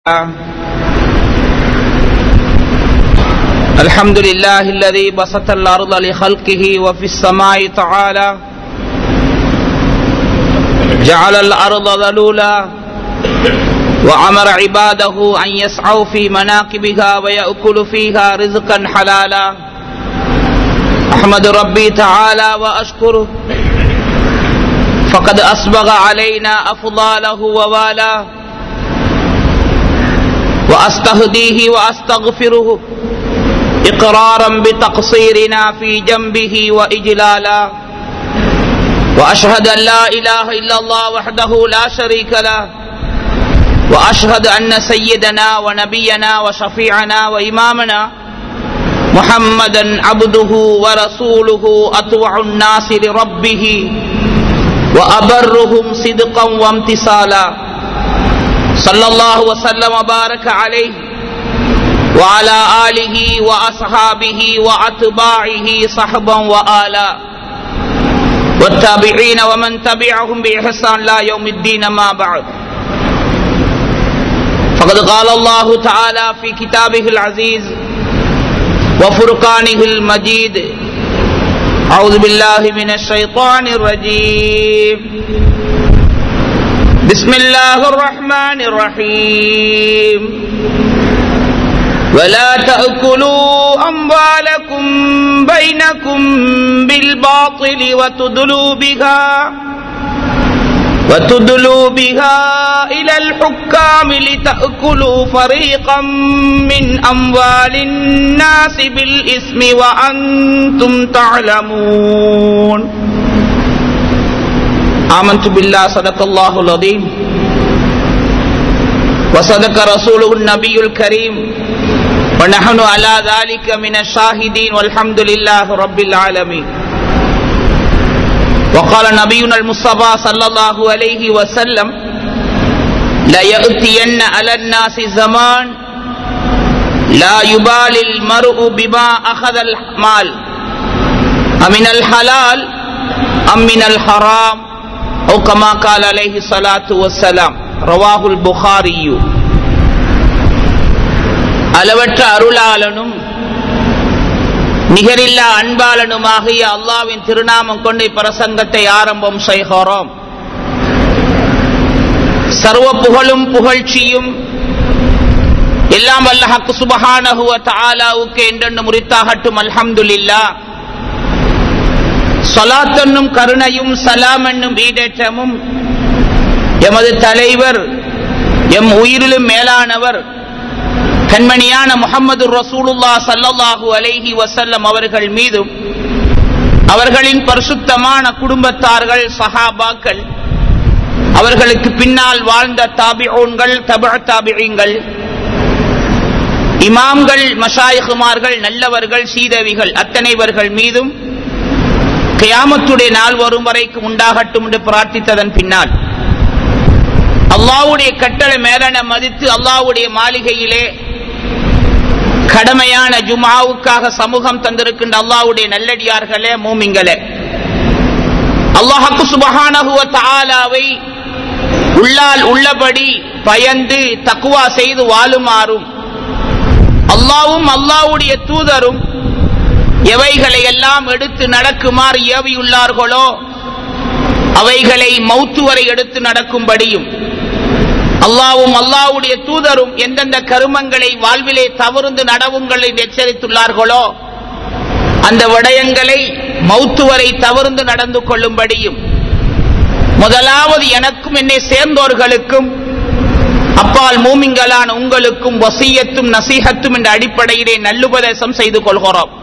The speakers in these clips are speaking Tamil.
الحمد لله الذي بسط الأرض لخلقه وفي السماء تعالى جعل الأرض ذلولا وأمر عباده أن يسعوا في مناكبها ويأكل فيها رزقا حلالا أحمد ربي تعالى وأشكره فقد أسبغ علينا أفضاله ووالاه وأستهديه وأستغفره إقرارا بتقصيرنا في جنبه وإجلالا وأشهد أن لا إله إلا الله وحده لا شريك له وأشهد أن سيدنا ونبينا وشفيعنا وإمامنا محمدا عبده ورسوله أطوع الناس لربه وأبرهم صدقا وامتثالا صلى الله وسلم وبارك عليه وعلى آله وأصحابه وأتباعه صحبا وآلا والتابعين ومن تبعهم بإحسان لا يوم الدين ما بعد فقد قال الله تعالى في كتابه العزيز وفرقانه المجيد أعوذ بالله من الشيطان الرجيم بسم الله الرحمن الرحيم ولا تأكلوا أموالكم بينكم بالباطل وتدلوا بها وتدلوا بها إلى الحكام لتأكلوا فريقا من أموال الناس بالإثم وأنتم تعلمون آمنت بالله صدق الله العظيم وصدق رسوله النبي الكريم ونحن على ذلك من الشاهدين والحمد لله رب العالمين وقال نبينا المصطفى صلى الله عليه وسلم لا يأتين على الناس زمان لا يبالي المرء بما أخذ المال أمن الحلال أم من الحرام أو كما قال عليه الصلاة والسلام ரவாஹு புகாரியு அளவற்ற அருளாளனும் நிகரில்லா அன்பாளனுமாகிய அல்லாவின் திருநாமம் கொண்டு பிரசங்கத்தை ஆரம்பம் செய்கிறோம் சர்வ புகழும் புகழ்ச்சியும் எல்லாம் வல்லஹக்கு சுபஹானஹுவ தாலாவுக்கு என்றென்று முறித்தாகட்டும் அல்ஹம்துலில்லா சொலாத்தென்னும் கருணையும் சலாம் என்னும் ஈடேற்றமும் எமது தலைவர் எம் உயிரிலும் மேலானவர் கண்மணியான முகமது ரசூலுல்லா சல்லல்லாஹு அலைஹி வசல்லம் அவர்கள் மீதும் அவர்களின் பரிசுத்தமான குடும்பத்தார்கள் சஹாபாக்கள் அவர்களுக்கு பின்னால் வாழ்ந்த தாபிஓன்கள் தப தாபிகள் இமாம்கள் மஷாயகுமார்கள் நல்லவர்கள் சீதவிகள் அத்தனைவர்கள் மீதும் கியாமத்துடைய நாள் வரும் வரைக்கும் உண்டாகட்டும் என்று பிரார்த்தித்ததன் பின்னால் அல்லாவுடைய கட்டளை மேலன மதித்து அல்லாவுடைய மாளிகையிலே கடமையான ஜுமாவுக்காக சமூகம் தந்திருக்கின்ற அல்லாவுடைய நல்லடியார்களே மூமிங்களே அல்லாஹக்கு சுபகானகுவ தாலாவை உள்ளால் உள்ளபடி பயந்து தக்குவா செய்து வாழுமாறும் அல்லாவும் அல்லாவுடைய தூதரும் எவைகளை எல்லாம் எடுத்து நடக்குமாறு ஏவியுள்ளார்களோ அவைகளை மௌத்து வரை எடுத்து நடக்கும்படியும் அல்லாவும் அல்லாவுடைய தூதரும் எந்தெந்த கருமங்களை வாழ்விலே தவறுந்து நடவுங்களை எச்சரித்துள்ளார்களோ அந்த விடயங்களை மௌத்து வரை தவறுந்து நடந்து கொள்ளும்படியும் முதலாவது எனக்கும் என்னை சேர்ந்தோர்களுக்கும் அப்பால் மூமிங்களான உங்களுக்கும் வசியத்தும் நசீகத்தும் என்ற அடிப்படையிலே நல்லுபதேசம் செய்து கொள்கிறோம்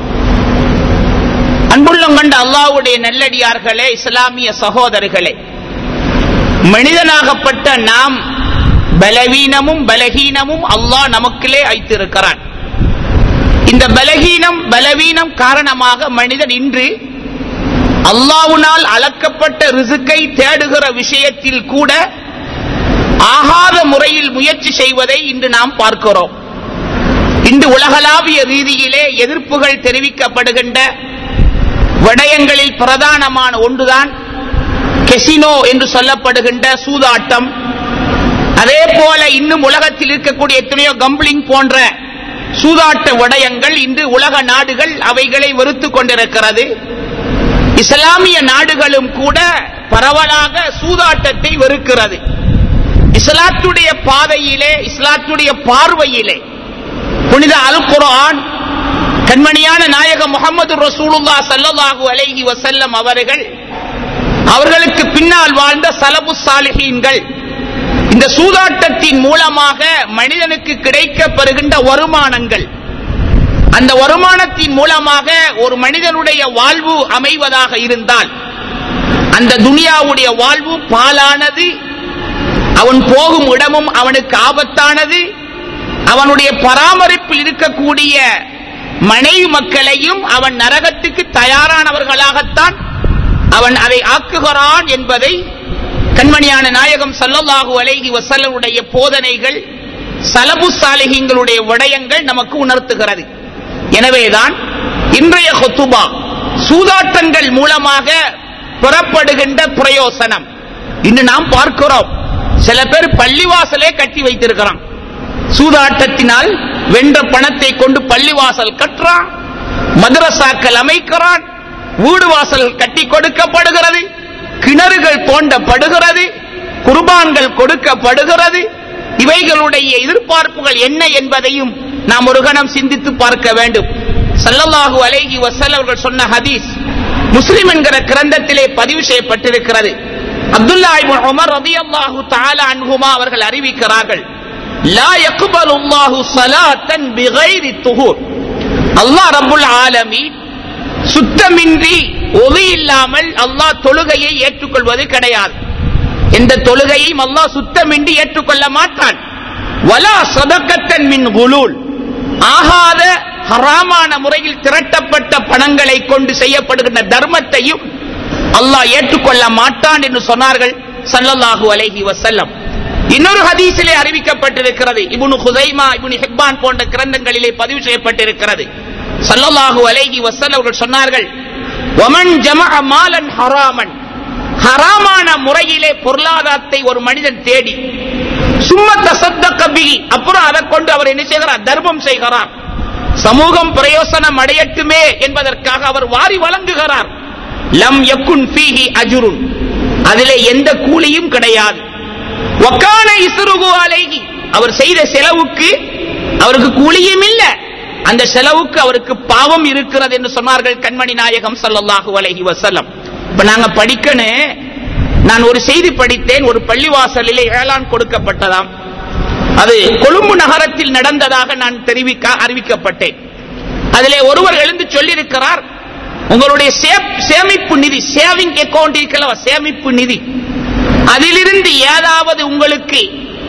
அன்புள்ளம் கண்ட அல்லாவுடைய நல்லடியார்களே இஸ்லாமிய சகோதரர்களே மனிதனாகப்பட்ட நாம் பலவீனமும் பலகீனமும் அல்லாஹ் நமக்கிலே வைத்திருக்கிறான் இந்த பலகீனம் பலவீனம் காரணமாக மனிதன் இன்று அல்லாவுனால் அளக்கப்பட்ட ரிசுக்கை தேடுகிற விஷயத்தில் கூட ஆகாத முறையில் முயற்சி செய்வதை இன்று நாம் பார்க்கிறோம் இன்று உலகளாவிய ரீதியிலே எதிர்ப்புகள் தெரிவிக்கப்படுகின்ற விடயங்களில் பிரதானமான ஒன்றுதான் கெசினோ என்று சொல்லப்படுகின்ற சூதாட்டம் அதே போல இன்னும் உலகத்தில் இருக்கக்கூடிய எத்தனையோ கம்பிளிங் போன்ற சூதாட்ட விடயங்கள் இன்று உலக நாடுகள் அவைகளை வெறுத்துக் கொண்டிருக்கிறது இஸ்லாமிய நாடுகளும் கூட பரவலாக சூதாட்டத்தை வெறுக்கிறது இஸ்லாத்துடைய பாதையிலே இஸ்லாத்துடைய பார்வையிலே புனித அல் குர்ஆன் கண்மணியான நாயகம் முகமது ரசூலுல்லா ஸல்லல்லாஹு அலைஹி வஸல்லம் அவர்கள் அவர்களுக்கு பின்னால் வாழ்ந்த சலபு சாலிஹீன்கள் இந்த சூதாட்டத்தின் மூலமாக மனிதனுக்கு கிடைக்கப்பெறுகின்ற வருமானங்கள் அந்த வருமானத்தின் மூலமாக ஒரு மனிதனுடைய வாழ்வு அமைவதாக இருந்தால் அந்த துனியாவுடைய வாழ்வு பாலானது அவன் போகும் இடமும் அவனுக்கு ஆபத்தானது அவனுடைய பராமரிப்பில் இருக்கக்கூடிய மனைவி மக்களையும் அவன் நரகத்துக்கு தயாரானவர்களாகத்தான் அவன் அதை ஆக்குகிறான் என்பதை கண்மணியான நாயகம் சல்லல்லாஹு அலைஹி வஸல்லமுடைய போதனைகள் சலபு சாலிஹீங்களுடைய விடயங்கள் நமக்கு உணர்த்துகிறது எனவேதான் இன்றைய ஹொத்துபா சூதாட்டங்கள் மூலமாக பெறப்படுகின்ற பிரயோசனம் இன்று நாம் பார்க்கிறோம் சில பேர் பள்ளிவாசலே கட்டி வைத்திருக்கிறான் சூதாட்டத்தினால் வென்ற பணத்தை கொண்டு பள்ளிவாசல் கட்டுறான் மதரசாக்கள் அமைக்கிறான் வீடு வாசல் கட்டி கொடுக்கப்படுகிறது கிணறுகள் தோண்டப்படுகிறது குர்பான்கள் கொடுக்கப்படுகிறது இவைகளுடைய எதிர்பார்ப்புகள் என்ன என்பதையும் நாம் ஒரு கணம் சிந்தித்து பார்க்க வேண்டும் சல்லல்லாஹு அலைஹி வஸல்லம் அவர்கள் சொன்ன ஹதீஸ் முஸ்லிம் என்கிற கிரந்தத்திலே பதிவு செய்யப்பட்டிருக்கிறது அப்துல்லா இப்னு உமர் ரலியல்லாஹு தஆலா அன்ஹுமா அவர்கள் அறிவிக்கிறார்கள் லா யக்பலு அல்லாஹு ஸலாத்தன் பிகைரி துஹூர் அல்லாஹ் ரப்புல் ஆலமீன் சுத்தமின்றி ஒலி இல்லாமல் அல்லாஹ் தொழுகையை ஏற்றுக்கொள்வது கிடையாது எந்த தொழுகையும் அல்லாஹ் சுத்தமின்றி ஏற்றுக்கொள்ள மாட்டான் வலா சதக்கத்தன் மின் குலூல் ஆகாத ஹராமான முறையில் திரட்டப்பட்ட பணங்களை கொண்டு செய்யப்படுகின்ற தர்மத்தையும் அல்லாஹ் ஏற்றுக்கொள்ள மாட்டான் என்று சொன்னார்கள் சல்லல்லாஹு அலைஹி வஸல்லம் இன்னொரு ஹதீஸிலே அறிவிக்கப்பட்டிருக்கிறது இப்னு ஹுதைமா இப்னு ஹிப்பான் போன்ற கிரந்தங்களிலே பதிவு செய்யப்பட்டிருக்கிறது சல்லல்லாஹு அலைஹி வஸல்லம் அவர்கள் சொன்னார்கள் வமன் ஜமஅ மாலன் ஹராமன் ஹராமான முறையிலே பொருளாதாரத்தை ஒரு மனிதன் தேடி சும்ம தசத்தக்க பிஹி அப்புறம் அதை கொண்டு அவர் என்ன செய்கிறார் தர்மம் செய்கிறார் சமூகம் பிரயோசனம் அடையட்டுமே என்பதற்காக அவர் வாரி வழங்குகிறார் லம் யக்குன் ஃபீஹி அஜுருன் அதிலே எந்த கூலியும் கிடையாது வக்கான இசுருகு அலைஹி அவர் செய்த செலவுக்கு அவருக்கு கூலியும் இல்ல அந்த செலவுக்கு அவருக்கு பாவம் இருக்கிறது என்று சொன்னார்கள் கண்மணி நாயகம் ஸல்லல்லாஹு அலைஹி வஸல்லம் இப்ப நாங்க படிக்கணும் நான் ஒரு செய்தி படித்தேன் ஒரு பள்ளிவாசலிலே ஏலான் கொடுக்கப்பட்டதாம் அது கொழும்பு நகரத்தில் நடந்ததாக நான் தெரிவிக்க அறிவிக்கப்பட்டேன் அதிலே ஒருவர் எழுந்து சொல்லியிருக்கிறார் உங்களுடைய சே- சேமிப்பு நிதி சேவிங் அக்கவுண்ட் இருக்கலவா சேமிப்பு நிதி அதிலிருந்து ஏதாவது உங்களுக்கு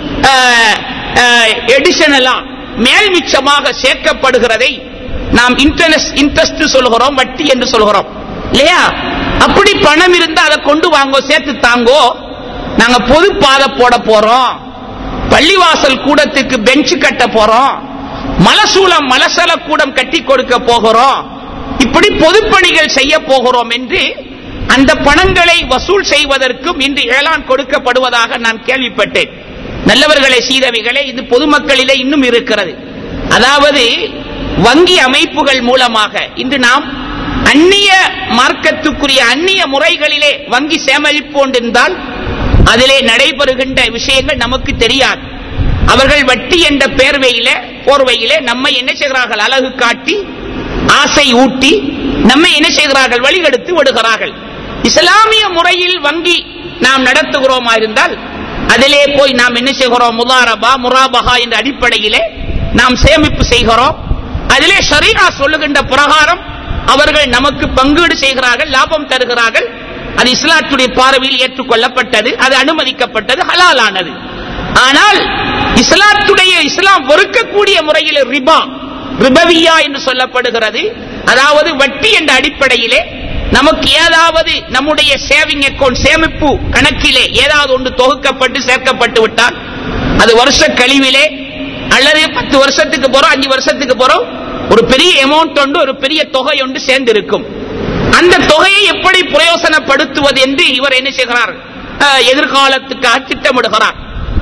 எடிஷனலா மேல் மிச்சமாக சேர்க்கப்படுகிறதை நாம் இன்டர்னஸ் இன்ட்ரெஸ்ட் சொல்கிறோம் வட்டி என்று சொல்கிறோம் இல்லையா அப்படி பணம் இருந்தா அதை கொண்டு வாங்கோ சேர்த்து தாங்கோ நாங்க பொது பாதை போட போறோம் பள்ளிவாசல் கூடத்துக்கு பெஞ்ச் கட்ட போறோம் மலசூலம் மலசல கூடம் கட்டி கொடுக்க போகிறோம் இப்படி பொதுப்பணிகள் செய்ய போகிறோம் என்று அந்த பணங்களை வசூல் செய்வதற்கும் இன்று ஏலான் கொடுக்கப்படுவதாக நான் கேள்விப்பட்டேன் நல்லவர்களை செய்தவைகளே இது பொதுமக்களிலே இன்னும் இருக்கிறது அதாவது வங்கி அமைப்புகள் மூலமாக இன்று நாம் அந்நிய மார்க்கத்துக்குரிய அந்நிய முறைகளிலே வங்கி சேமிப்பு கொண்டிருந்தால் அதிலே நடைபெறுகின்ற விஷயங்கள் நமக்கு தெரியாது அவர்கள் வட்டி என்ற பேர்வையிலே போர்வையிலே நம்மை என்ன செய்கிறார்கள் அழகு காட்டி ஆசை ஊட்டி நம்மை என்ன செய்கிறார்கள் வழிகெடுத்து விடுகிறார்கள் இஸ்லாமிய முறையில் வங்கி நாம் நடத்துகிறோமா இருந்தால் அதிலே போய் நாம் என்ன செய்கிறோம் முதாரபா முராபகா என்ற அடிப்படையிலே நாம் சேமிப்பு செய்கிறோம் அதிலே ஷரீஆ சொல்லுகின்ற பிரகாரம் அவர்கள் நமக்கு பங்கீடு செய்கிறார்கள் லாபம் தருகிறார்கள் அது இஸ்லாத்துடைய பார்வையில் ஏற்றுக்கொள்ளப்பட்டது அது அனுமதிக்கப்பட்டது ஹலாலானது ஆனால் இஸ்லாத்துடைய இஸ்லாம் வெறுக்கக்கூடிய முறையில் ரிபா ரிபவியா என்று சொல்லப்படுகிறது அதாவது வட்டி என்ற அடிப்படையிலே நமக்கு ஏதாவது நம்முடைய சேவிங் அக்கவுண்ட் சேமிப்பு கணக்கிலே ஏதாவது ஒன்று தொகுக்கப்பட்டு சேர்க்கப்பட்டு விட்டால் அது வருஷ கழிவிலே அல்லது பத்து வருஷத்துக்கு போறோம் அஞ்சு வருஷத்துக்கு போறோம் ஒரு பெரிய அமௌண்ட் ஒன்று ஒரு பெரிய தொகை ஒன்று சேர்ந்து இருக்கும் அந்த தொகையை எப்படி பிரயோசனப்படுத்துவது என்று இவர் என்ன செய்கிறார் அஹ், எதிர்காலத்துக்காக திட்டமிடுகிறார்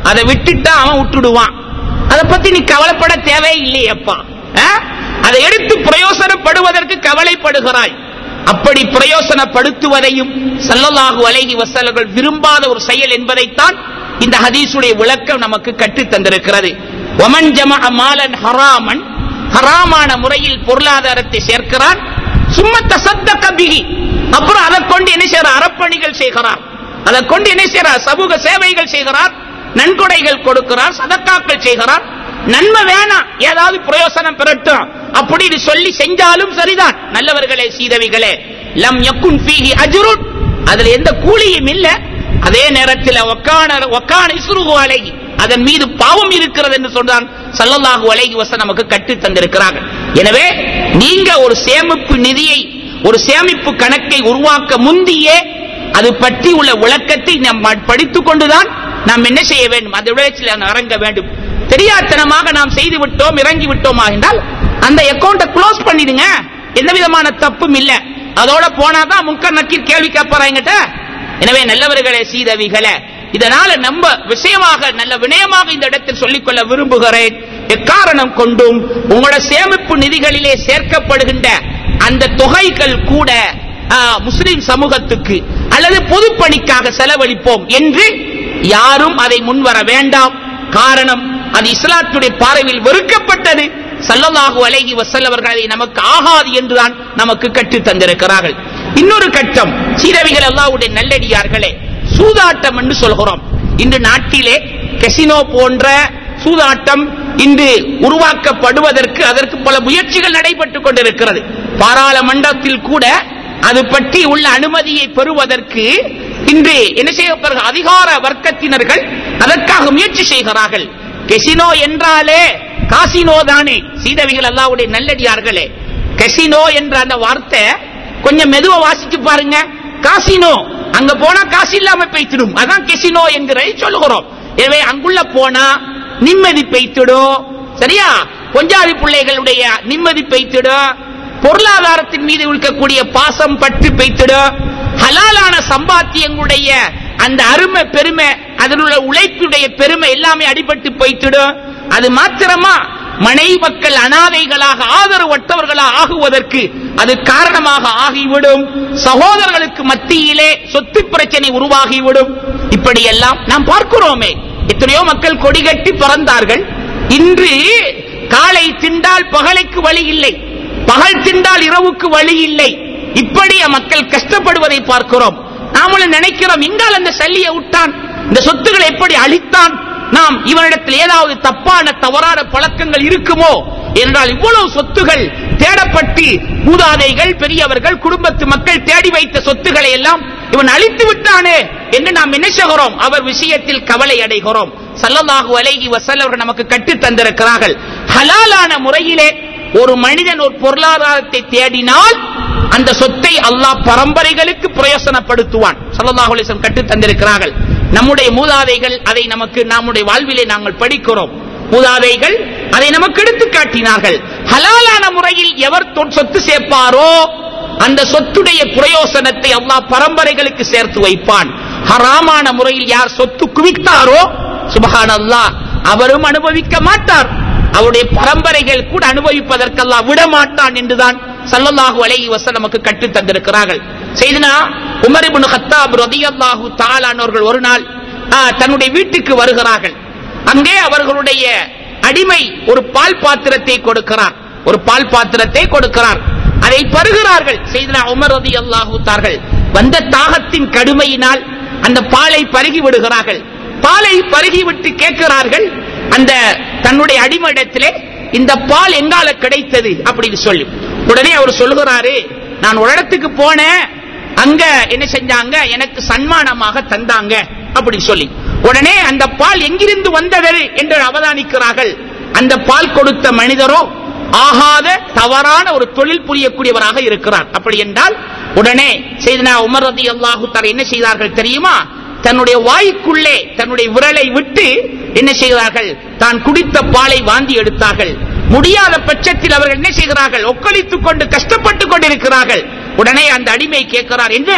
அதை விட்டுட்டா அவன் விட்டுடுவான் அதை பத்தி நீ கவலைப்பட தேவையில்லையப்பா ஆ? அதை எடுத்து பிரயோசனப்படுவதற்கு கவலைப்படுகிறாய் அப்படி பிரயோசனப்படுத்துவதையும் ஸல்லல்லாஹு அலைஹி வஸல்லங்கள் விரும்பாத ஒரு செயல் என்பதைத்தான் இந்த ஹதீஸுடைய விளக்கம் நமக்கு கற்றுத் தந்திருக்கிறது ஒமன் ஜமஅ மாலன் ஹராமன் ஹராமான முறையில் பொருளாதாரத்தை சேர்க்கிறான் சும்மா தசத்தக பிஹி அப்புறம் அதை கொண்டு என்ன செய்யறார் அறப்பணிகள் செய்கிறார் அதை கொண்டு என்ன செய்யறார் சமூக சேவைகள் செய்கிறார் நன்கொடைகள் கொடுக்கிறார் சதக்காக்கள் செய்கிறார் நன்மை வேணாம் ஏதாவது பிரயோசனம் பெறட்டும் அப்படின்னு சொல்லி செஞ்சாலும் சரிதான் நல்லவர்களே சீதவிகளே லம் யக்குன் ஃபீஹி அஜ்ருன் அதுல எந்த கூலியும் இல்ல அதே நேரத்தில் ஒக்கான ஒக்கான இஸ்ருஹு அலைஹி அதன் மீது பாவம் இருக்கிறது என்று சொன்னான் ஸல்லல்லாஹு அலைஹி வஸல்லம் நமக்கு கற்றுத் தந்திருக்கிறார்கள் எனவே நீங்க ஒரு சேமிப்பு நிதியை ஒரு சேமிப்பு கணக்கை உருவாக்க முந்தியே அது பற்றி உள்ள விளக்கத்தை நாம் படித்துக் கொண்டுதான் நாம் என்ன செய்ய வேண்டும் அந்த விளைச்சில் இறங்க வேண்டும் தெரியாத்தனமாக நாம் செய்து விட்டோம் இறங்கி விட்டோமா என்றால் அந்த அக்கௌண்ட்டை க்ளோஸ் பண்ணிடுங்க எந்த விதமான தப்பும் இல்ல அதோட போனாதான் முன்கர் நக்கீர் கேள்வி கேட்பாராங்கிட்ட எனவே நல்லவர்களே சீதவிகளே இதனால நம்ம விஷயமாக நல்ல வினயமாக இந்த இடத்தில் சொல்லிக்கொள்ள விரும்புகிறேன் எக்காரணம் கொண்டும் உங்களோட சேமிப்பு நிதிகளிலே சேர்க்கப்படுகின்ற அந்த தொகைகள் கூட ஆ, முஸ்லிம் சமூகத்துக்கு அல்லது பொதுப்பணிக்காக செலவழிப்போம் என்று யாரும் அதை முன்வர வேண்டாம் காரணம் அது இஸ்லாத்துடைய பார்வையில் வெறுக்கப்பட்டது ஸல்லல்லாஹு அலைஹி வஸல்லம் அவர்கள் அதை நமக்கு ஆகாது என்றுதான் நமக்கு கற்றுத் தந்திருக்கிறார்கள் இன்னொரு கட்டம் சீரவிகள் அல்லாஹ்வுடைய நல்லடியார்களே சூதாட்டம் என்று சொல்கிறோம் இன்று நாட்டிலே கெசினோ போன்ற சூதாட்டம் இன்று உருவாக்கப்படுவதற்கு அதற்கு பல முயற்சிகள் நடைபெற்றுக் கொண்டிருக்கிறது பாராளுமன்றத்தில் கூட அது பற்றி உள்ள அனுமதியை பெறுவதற்கு இன்று என்ன செய்யப்படுகிற அதிகார வர்க்கத்தினர்கள் அதற்காக முயற்சி செய்கிறார்கள் கெசினோ என்றாலே காசினோ தானே சீதவிகள் அல்லாவுடைய நல்லடியார்களே கெசினோ என்ற அந்த வார்த்தை கொஞ்சம் மெதுவா வாசிச்சு பாருங்க காசினோ அங்க போனா காசு இல்லாம பெய்த்திடும் அதான் கெசினோ என்கிறதை சொல்லுகிறோம் எனவே அங்குள்ள போனா நிம்மதி பெய்த்திடும் சரியா கொஞ்சாதி பிள்ளைகளுடைய நிம்மதி பெய்த்திடும் பொருளாதாரத்தின் மீது இருக்கக்கூடிய பாசம் பற்று பெய்த்திடும் ஹலாலான சம்பாத்தியங்களுடைய அந்த அருமை பெருமை அதில் உள்ள உழைப்புடைய பெருமை எல்லாமே அடிபட்டு போய்த்திடும் அது மாத்திரமா மனை மக்கள் அனாதைகளாக ஆதரவற்றவர்களாக ஆகுவதற்கு அது காரணமாக ஆகிவிடும் சகோதரர்களுக்கு மத்தியிலே சொத்து பிரச்சனை உருவாகிவிடும் இப்படியெல்லாம் நாம் பார்க்கிறோமே எத்தனையோ மக்கள் கொடிகட்டி பிறந்தார்கள் இன்று காலை திண்டால் பகலைக்கு வழி இல்லை பகல் திண்டால் இரவுக்கு வழி இல்லை இப்படி மக்கள் கஷ்டப்படுவதை பார்க்கிறோம் நாமளும் நினைக்கிறோம் எங்கால் அந்த சல்லியை விட்டான் இந்த சொத்துக்களை எப்படி அழித்தான் நாம் இவனிடத்தில் ஏதாவது தப்பான தவறான பழக்கங்கள் இருக்குமோ என்றால் இவ்வளவு சொத்துகள் தேடப்பட்டு மூதாதைகள் பெரியவர்கள் குடும்பத்து மக்கள் தேடி வைத்த சொத்துக்களை எல்லாம் இவன் அழித்து விட்டானே என்று நாம் என்ன செய்கிறோம் அவர் விஷயத்தில் கவலை அடைகிறோம் சல்லல்லாஹு அலைஹி வஸல்லம் நமக்கு கற்றுத் தந்திருக்கிறார்கள் ஹலாலான முறையிலே ஒரு மனிதன் ஒரு பொருளாதாரத்தை தேடினால் அந்த சொத்தை அல்லாஹ் பரம்பரைகளுக்கு பிரயோசனப்படுத்துவான் சல்லல்லாஹு அலைஹி வஸல்லம் கற்றுத் தந்திருக்கிறார்கள் நம்முடைய மூதாதைகள் அதை நமக்கு நம்முடைய வாழ்விலே நாங்கள் படிக்கிறோம் மூதாதைகள் அதை நமக்கு எடுத்து காட்டினார்கள் ஹலாலான முறையில் எவர் தொ- சொத்து சேர்ப்பாரோ அந்த சொத்துடைய பிரயோசனத்தை அல்லாஹ் பரம்பரைகளுக்கு சேர்த்து வைப்பான் ஹராமான முறையில் யார் சொத்து குவித்தாரோ சுபஹான் அல்லாஹ் அவரும் அனுபவிக்க மாட்டார் அவருடைய பரம்பரைகள் கூட அனுபவிப்பதற்கு அல்லாஹ் விட மாட்டான் என்றுதான் ஸல்லல்லாஹு அலைஹி வஸல்லம் நமக்கு கற்றுத் தந்திருக்கிறார்கள் செய்தினா உமர் இப்னு கத்தாப் ரலியல்லாஹு தஆலானவர்கள் ஒரு நாள் ஆ, தன்னுடைய வீட்டுக்கு வருகிறார்கள் அங்கே அவர்களுடைய அடிமை ஒரு பால் பாத்திரத்தை கொடுக்கிறார் ஒரு பால் பாத்திரத்தை கொடுக்கிறார் அதை பருகிறார்கள் செய்தனா உமர் ரதி அல்லாஹூத்தார்கள் வந்த தாகத்தின் கடுமையினால் அந்த பாலை பருகி விடுகிறார்கள் பாலை பருகி விட்டு கேட்கிறார்கள் அந்த தன்னுடைய அடிமையிடத்திலே இந்த பால் எங்கால கிடைத்தது அப்படின்னு சொல்லி உடனே அவர் சொல்லுகிறாரு நான் ஒரு இடத்துக்கு போனேன் அங்க என்ன செஞ்சாங்க எனக்கு சன்மானமாக தந்தாங்க அப்படி சொல்லி உடனே அந்த பால் எங்கிருந்து வந்தது என்று அவதானிக்கிறார்கள் அந்த பால் கொடுத்த மனிதரோ ஆகாத தவறான ஒரு தொழில் புரியக்கூடியவராக இருக்கிறார் அப்படி என்றால் உடனே செய்தனா உமர் ரதி அல்லாஹு என்ன செய்தார்கள் தெரியுமா தன்னுடைய வாய்க்குள்ளே தன்னுடைய விரலை விட்டு என்ன செய்கிறார்கள் தான் குடித்த பாலை வாந்தி எடுத்தார்கள் முடியாத பட்சத்தில் அவர்கள் என்ன செய்கிறார்கள் ஒக்களித்துக் கொண்டு கஷ்டப்பட்டுக் கொண்டிருக்கிறார்கள் உடனே அந்த அடிமை கேட்கிறார் என்ன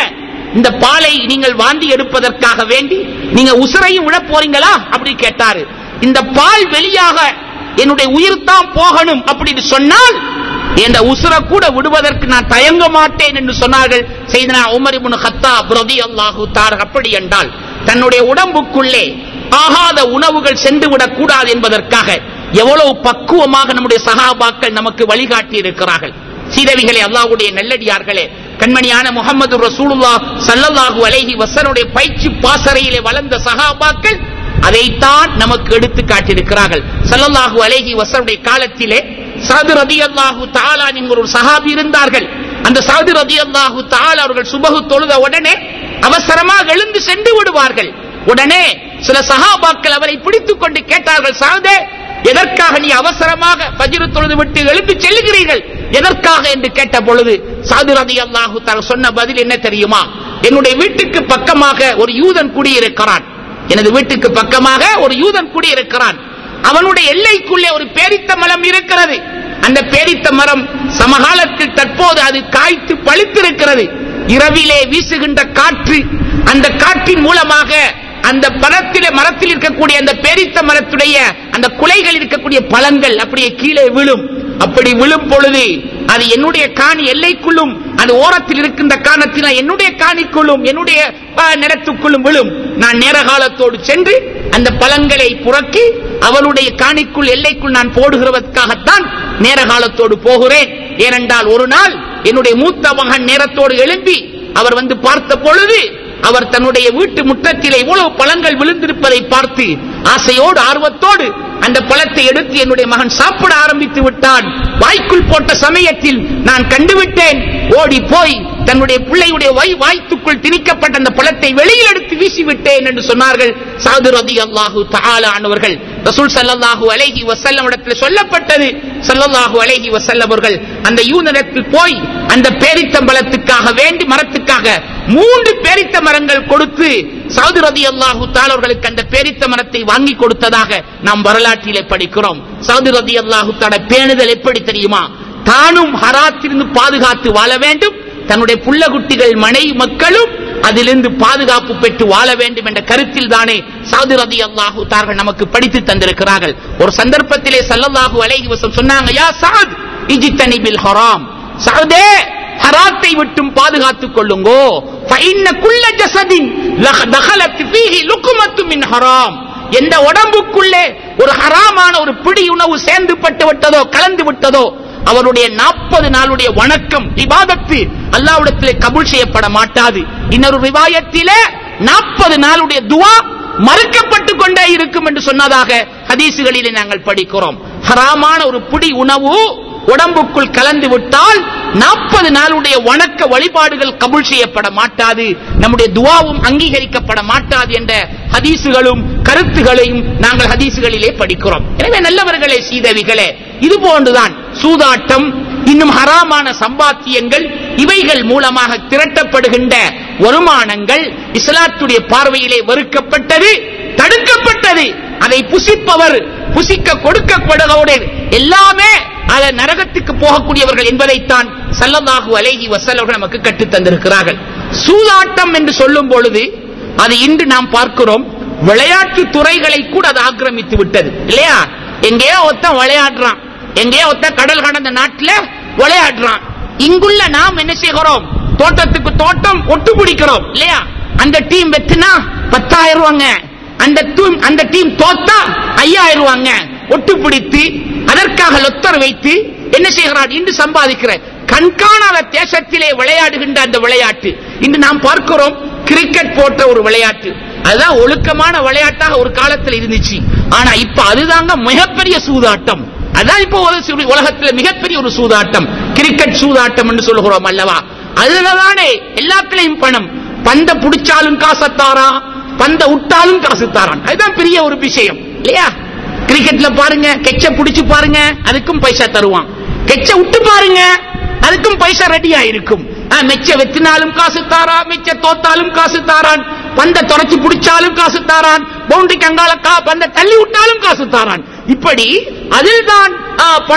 இந்த பாலை நீங்கள் வாந்தி எடுப்பதற்காக வேண்டி நீங்க உசுரையும் விட போறீங்களா அப்படி கேட்டாரு இந்த பால் வெளியாக என்னுடைய உயிர் தான் போகணும் அப்படின்னு சொன்னால் இந்த உசுர கூட விடுவதற்கு நான் தயங்க மாட்டேன் என்று சொன்னார்கள் செய்தனா உமர் இப்னு கத்தாப் ரலியல்லாஹு தஆலா அப்படி என்றால் தன்னுடைய உடம்புக்குள்ளே ஆகாத உணவுகள் சென்று விடக் கூடாது என்பதற்காக எவ்வளவு பக்குவமாக நம்முடைய சகாபாக்கள் நமக்கு வழிகாட்டி இருக்கிறார்கள் சீதவிகளே அல்லாஹ்வுடைய நல்லடியார்களே கண்மணியான முகமது ரசூலுல்லா ஸல்லல்லாஹு அலைஹி வஸல்லுடைய பயிற்சி பாசறையிலே வளர்ந்த சகாபாக்கள் அதைத்தான் நமக்கு எடுத்து காட்டியிருக்கிறார்கள் ஸல்லல்லாஹு அலைஹி வஸல்லுடைய காலத்திலே சஅத் ரலியல்லாஹு தஆலா என்கிற ஒரு சஹாபி இருந்தார்கள் அந்த சஅத் ரலியல்லாஹு தஆலா அவர்கள் சுபஹு தொழுத உடனே அவசரமாக எழுந்து சென்று விடுவார்கள் உடனே சில சஹாபாக்கள் அவரை பிடித்துக் கொண்டு கேட்டார்கள் சாதே எதற்காக நீ அவசரமாக பஜ்ரு தொழுது விட்டு எழுந்து செல்லுகிறீர்கள் எதற்காக என்று கேட்ட பொழுது சாது ரதி அல்லாஹு சொன்ன பதில் என்ன தெரியுமா என்னுடைய வீட்டுக்கு பக்கமாக ஒரு யூதன் குடியிருக்கிறான் எனது வீட்டுக்கு பக்கமாக ஒரு யூதன் குடியிருக்கிறான் அவனுடைய எல்லைக்குள்ளே ஒரு பேரித்த மரம் இருக்கிறது அந்த பேரித்த மரம் சமகாலத்தில் தற்போது அது காய்த்து பழுத்திருக்கிறது இரவிலே வீசுகின்ற காற்று அந்த காற்றின் மூலமாக அந்த மரத்திலே மரத்தில் இருக்கக்கூடிய அந்த பேரித்த மரத்துடைய அந்த குலைகள் இருக்கக்கூடிய பழங்கள் அப்படியே கீழே விழும் அப்படி விழும் பொழுது அது என்னுடைய காணி எல்லைக்குள்ளும் அது ஓரத்தில் இருக்கின்ற காரணத்தில் என்னுடைய காணிக்குள்ளும் என்னுடைய அஹ், நிலத்துக்குள்ளும் விழும் நான் நேர காலத்தோடு சென்று அந்த பழங்களை புறக்கி அவளுடைய காணிக்குள் எல்லைக்குள் நான் போடுகிறதற்காகத்தான் நேர காலத்தோடு போகிறேன் ஏனென்றால் ஒரு நாள் என்னுடைய மூத்த மகன் நேரத்தோடு எழும்பி அவர் வந்து பார்த்த பொழுது அவர் தன்னுடைய வீட்டு முற்றத்திலே இவ்வளவு பழங்கள் விழுந்திருப்பதை பார்த்து ஆசையோடு ஆர்வத்தோடு அந்த பழத்தை எடுத்து என்னுடைய மகன் சாப்பிட ஆரம்பித்து விட்டான் வாய்க்குள் போட்ட சமயத்தில் நான் கண்டுவிட்டேன் ஓடி போய் தன்னுடைய பிள்ளையுடைய வை வாய்த்துக்குள் திணிக்கப்பட்ட அந்த பழத்தை வெளியில் எடுத்து வீசிவிட்டேன் என்று சொன்னார்கள் சாது ரதி அல்லாஹு ஆனவர்கள் ரசூல் சல்லல்லாஹு அலைஹி வஸல்லம் இடத்தில் சொல்லப்பட்டது சல்லல்லாஹு அலைஹி வஸல்லம் அவர்கள் அந்த யூனிடத்தில் போய் அந்த பேரித்தம்பலத்துக்காக வேண்டி மரத்துக்காக மூன்று பேரித்த மரங்கள் கொடுத்து சவுதி ரதி அல்லாஹு அவர்களுக்கு அந்த பேரித்த மரத்தை வாங்கி கொடுத்ததாக நாம் வரலாற்றிலே படிக்கிறோம் சவுதி ரதி அல்லாஹு பேணுதல் எப்படி தெரியுமா தானும் ஹராத்திலிருந்து பாதுகாத்து வாழ வேண்டும் தன்னுடைய புள்ள குட்டிகள் மனைவி மக்களும் அதிலிருந்து பாதுகாப்பு பெற்று வாழ வேண்டும் என்ற கருத்தில் தானே சவுதி ரதி அல்லாஹு தார்கள் நமக்கு படித்து தந்திருக்கிறார்கள் ஒரு சந்தர்ப்பத்திலே சல்லல்லாஹு அலைஹி வஸல்லம் சொன்னாங்க யா சாத் இஜித்தனி பில் ஹராம் சாதே ஹராத்தை விட்டும் பாதுகாத்துக் கொள்ளுங்கோ ஃபைன்ன குல்ல ஜஸதின் லஹ- தகலத் ஃபீஹி லுக்மத்து மின் ஹராம் எந்த உடம்புக்குள்ளே ஒரு ஹராமான ஒரு பிடி உணவு சேர்ந்து பட்டு விட்டதோ கலந்து விட்டதோ அவருடைய நாற்பது நாளுடைய வணக்கம் இபாதத்து அல்லாஹ்விடத்திலே கபூல் செய்யப்பட மாட்டாது இன்னொரு ரிவாயத்திலே நாற்பது நாளுடைய துவா மறுக்கப்பட்டு கொண்டே இருக்கும் என்று சொன்னதாக ஹதீசுகளிலே நாங்கள் படிக்கிறோம் ஹராமான ஒரு பிடி உணவு உடம்புக்குள் கலந்து விட்டால் நாற்பது நாளுடைய வணக்க வழிபாடுகள் கபூல் செய்யப்பட மாட்டாது நம்முடைய துவாவும் அங்கீகரிக்கப்பட மாட்டாது என்ற ஹதீசுகளும் கருத்துகளையும் நாங்கள் ஹதீசுகளிலே படிக்கிறோம் எனவே நல்லவர்களே சீதவிகளே இது போன்றுதான் சூதாட்டம் இன்னும் ஹராமான சம்பாத்தியங்கள் இவைகள் மூலமாக திரட்டப்படுகின்ற வருமானங்கள் இஸ்லாத்துடைய பார்வையிலே வெறுக்கப்பட்டது தடுக்கப்பட்டது அதை புசிப்பவர் புசிக்க கொடுக்கப்படுவோடு எல்லாமே அத நரகத்துக்கு போகக்கூடியவர்கள் என்பதைத்தான் சல்லல்லாஹு அலைஹி வஸல்லம் நமக்கு கற்றுத் தந்திருக்கிறார்கள் சூதாட்டம் என்று சொல்லும் பொழுது அது இன்று நாம் பார்க்கிறோம் விளையாட்டு துறைகளை கூட அது ஆக்கிரமித்து விட்டது இல்லையா எங்கேயோ ஒருத்தன் விளையாடுறான் எங்கேயோ ஒருத்தன் கடல் கடந்த நாட்டுல விளையாடுறான் இங்குள்ள நாம் என்ன செய்கிறோம் தோட்டத்துக்கு தோட்டம் ஒட்டு பிடிக்கிறோம் இல்லையா அந்த டீம் வெத்துனா பத்தாயிரம் ரூபாங்க அந்த டீம் அந்த டீம் தோத்தா ஐயாயிரம் ரூபாங்க ஒட்டு பிடித்து அதற்காக லொத்தர் வைத்து என்ன செய்கிறார் இன்று சம்பாதிக்கிற கண்காணாத தேசத்திலே விளையாடுகின்ற அந்த விளையாட்டு இன்று நாம் பார்க்கிறோம் கிரிக்கெட் போன்ற ஒரு விளையாட்டு அதுதான் ஒழுக்கமான விளையாட்டாக ஒரு காலத்தில் இருந்துச்சு ஆனா இப்ப அதுதாங்க மிகப்பெரிய சூதாட்டம் அதான் இப்போ ஒரு சு- உலகத்துல மிகப்பெரிய ஒரு சூதாட்டம் கிரிக்கெட் சூதாட்டம் என்று சொல்லுகிறோம் அல்லவா அதுலதானே எல்லாத்துலயும் பணம் பந்த புடிச்சாலும் காசத்தாரா பந்த விட்டாலும் காசு தாரான் அதுதான் பெரிய ஒரு விஷயம் இல்லையா கிரிக்கெட்ல பாருங்க கெச்ச புடிச்சு பாருங்க அதுக்கும் பைசா தருவான் கெச்ச விட்டு பாருங்க அதுக்கும் பைசா ரெடியா இருக்கும் ஆ, மெச்ச வெத்தினாலும் காசு தாரா மெச்ச தோத்தாலும் காசு தாரான் பந்த தொடச்சு புடிச்சாலும் காசு தாரான் பவுண்டரி கங்கால கா பந்த தள்ளி விட்டாலும் காசு தாரான் இப்படி அதில் தான் பணம்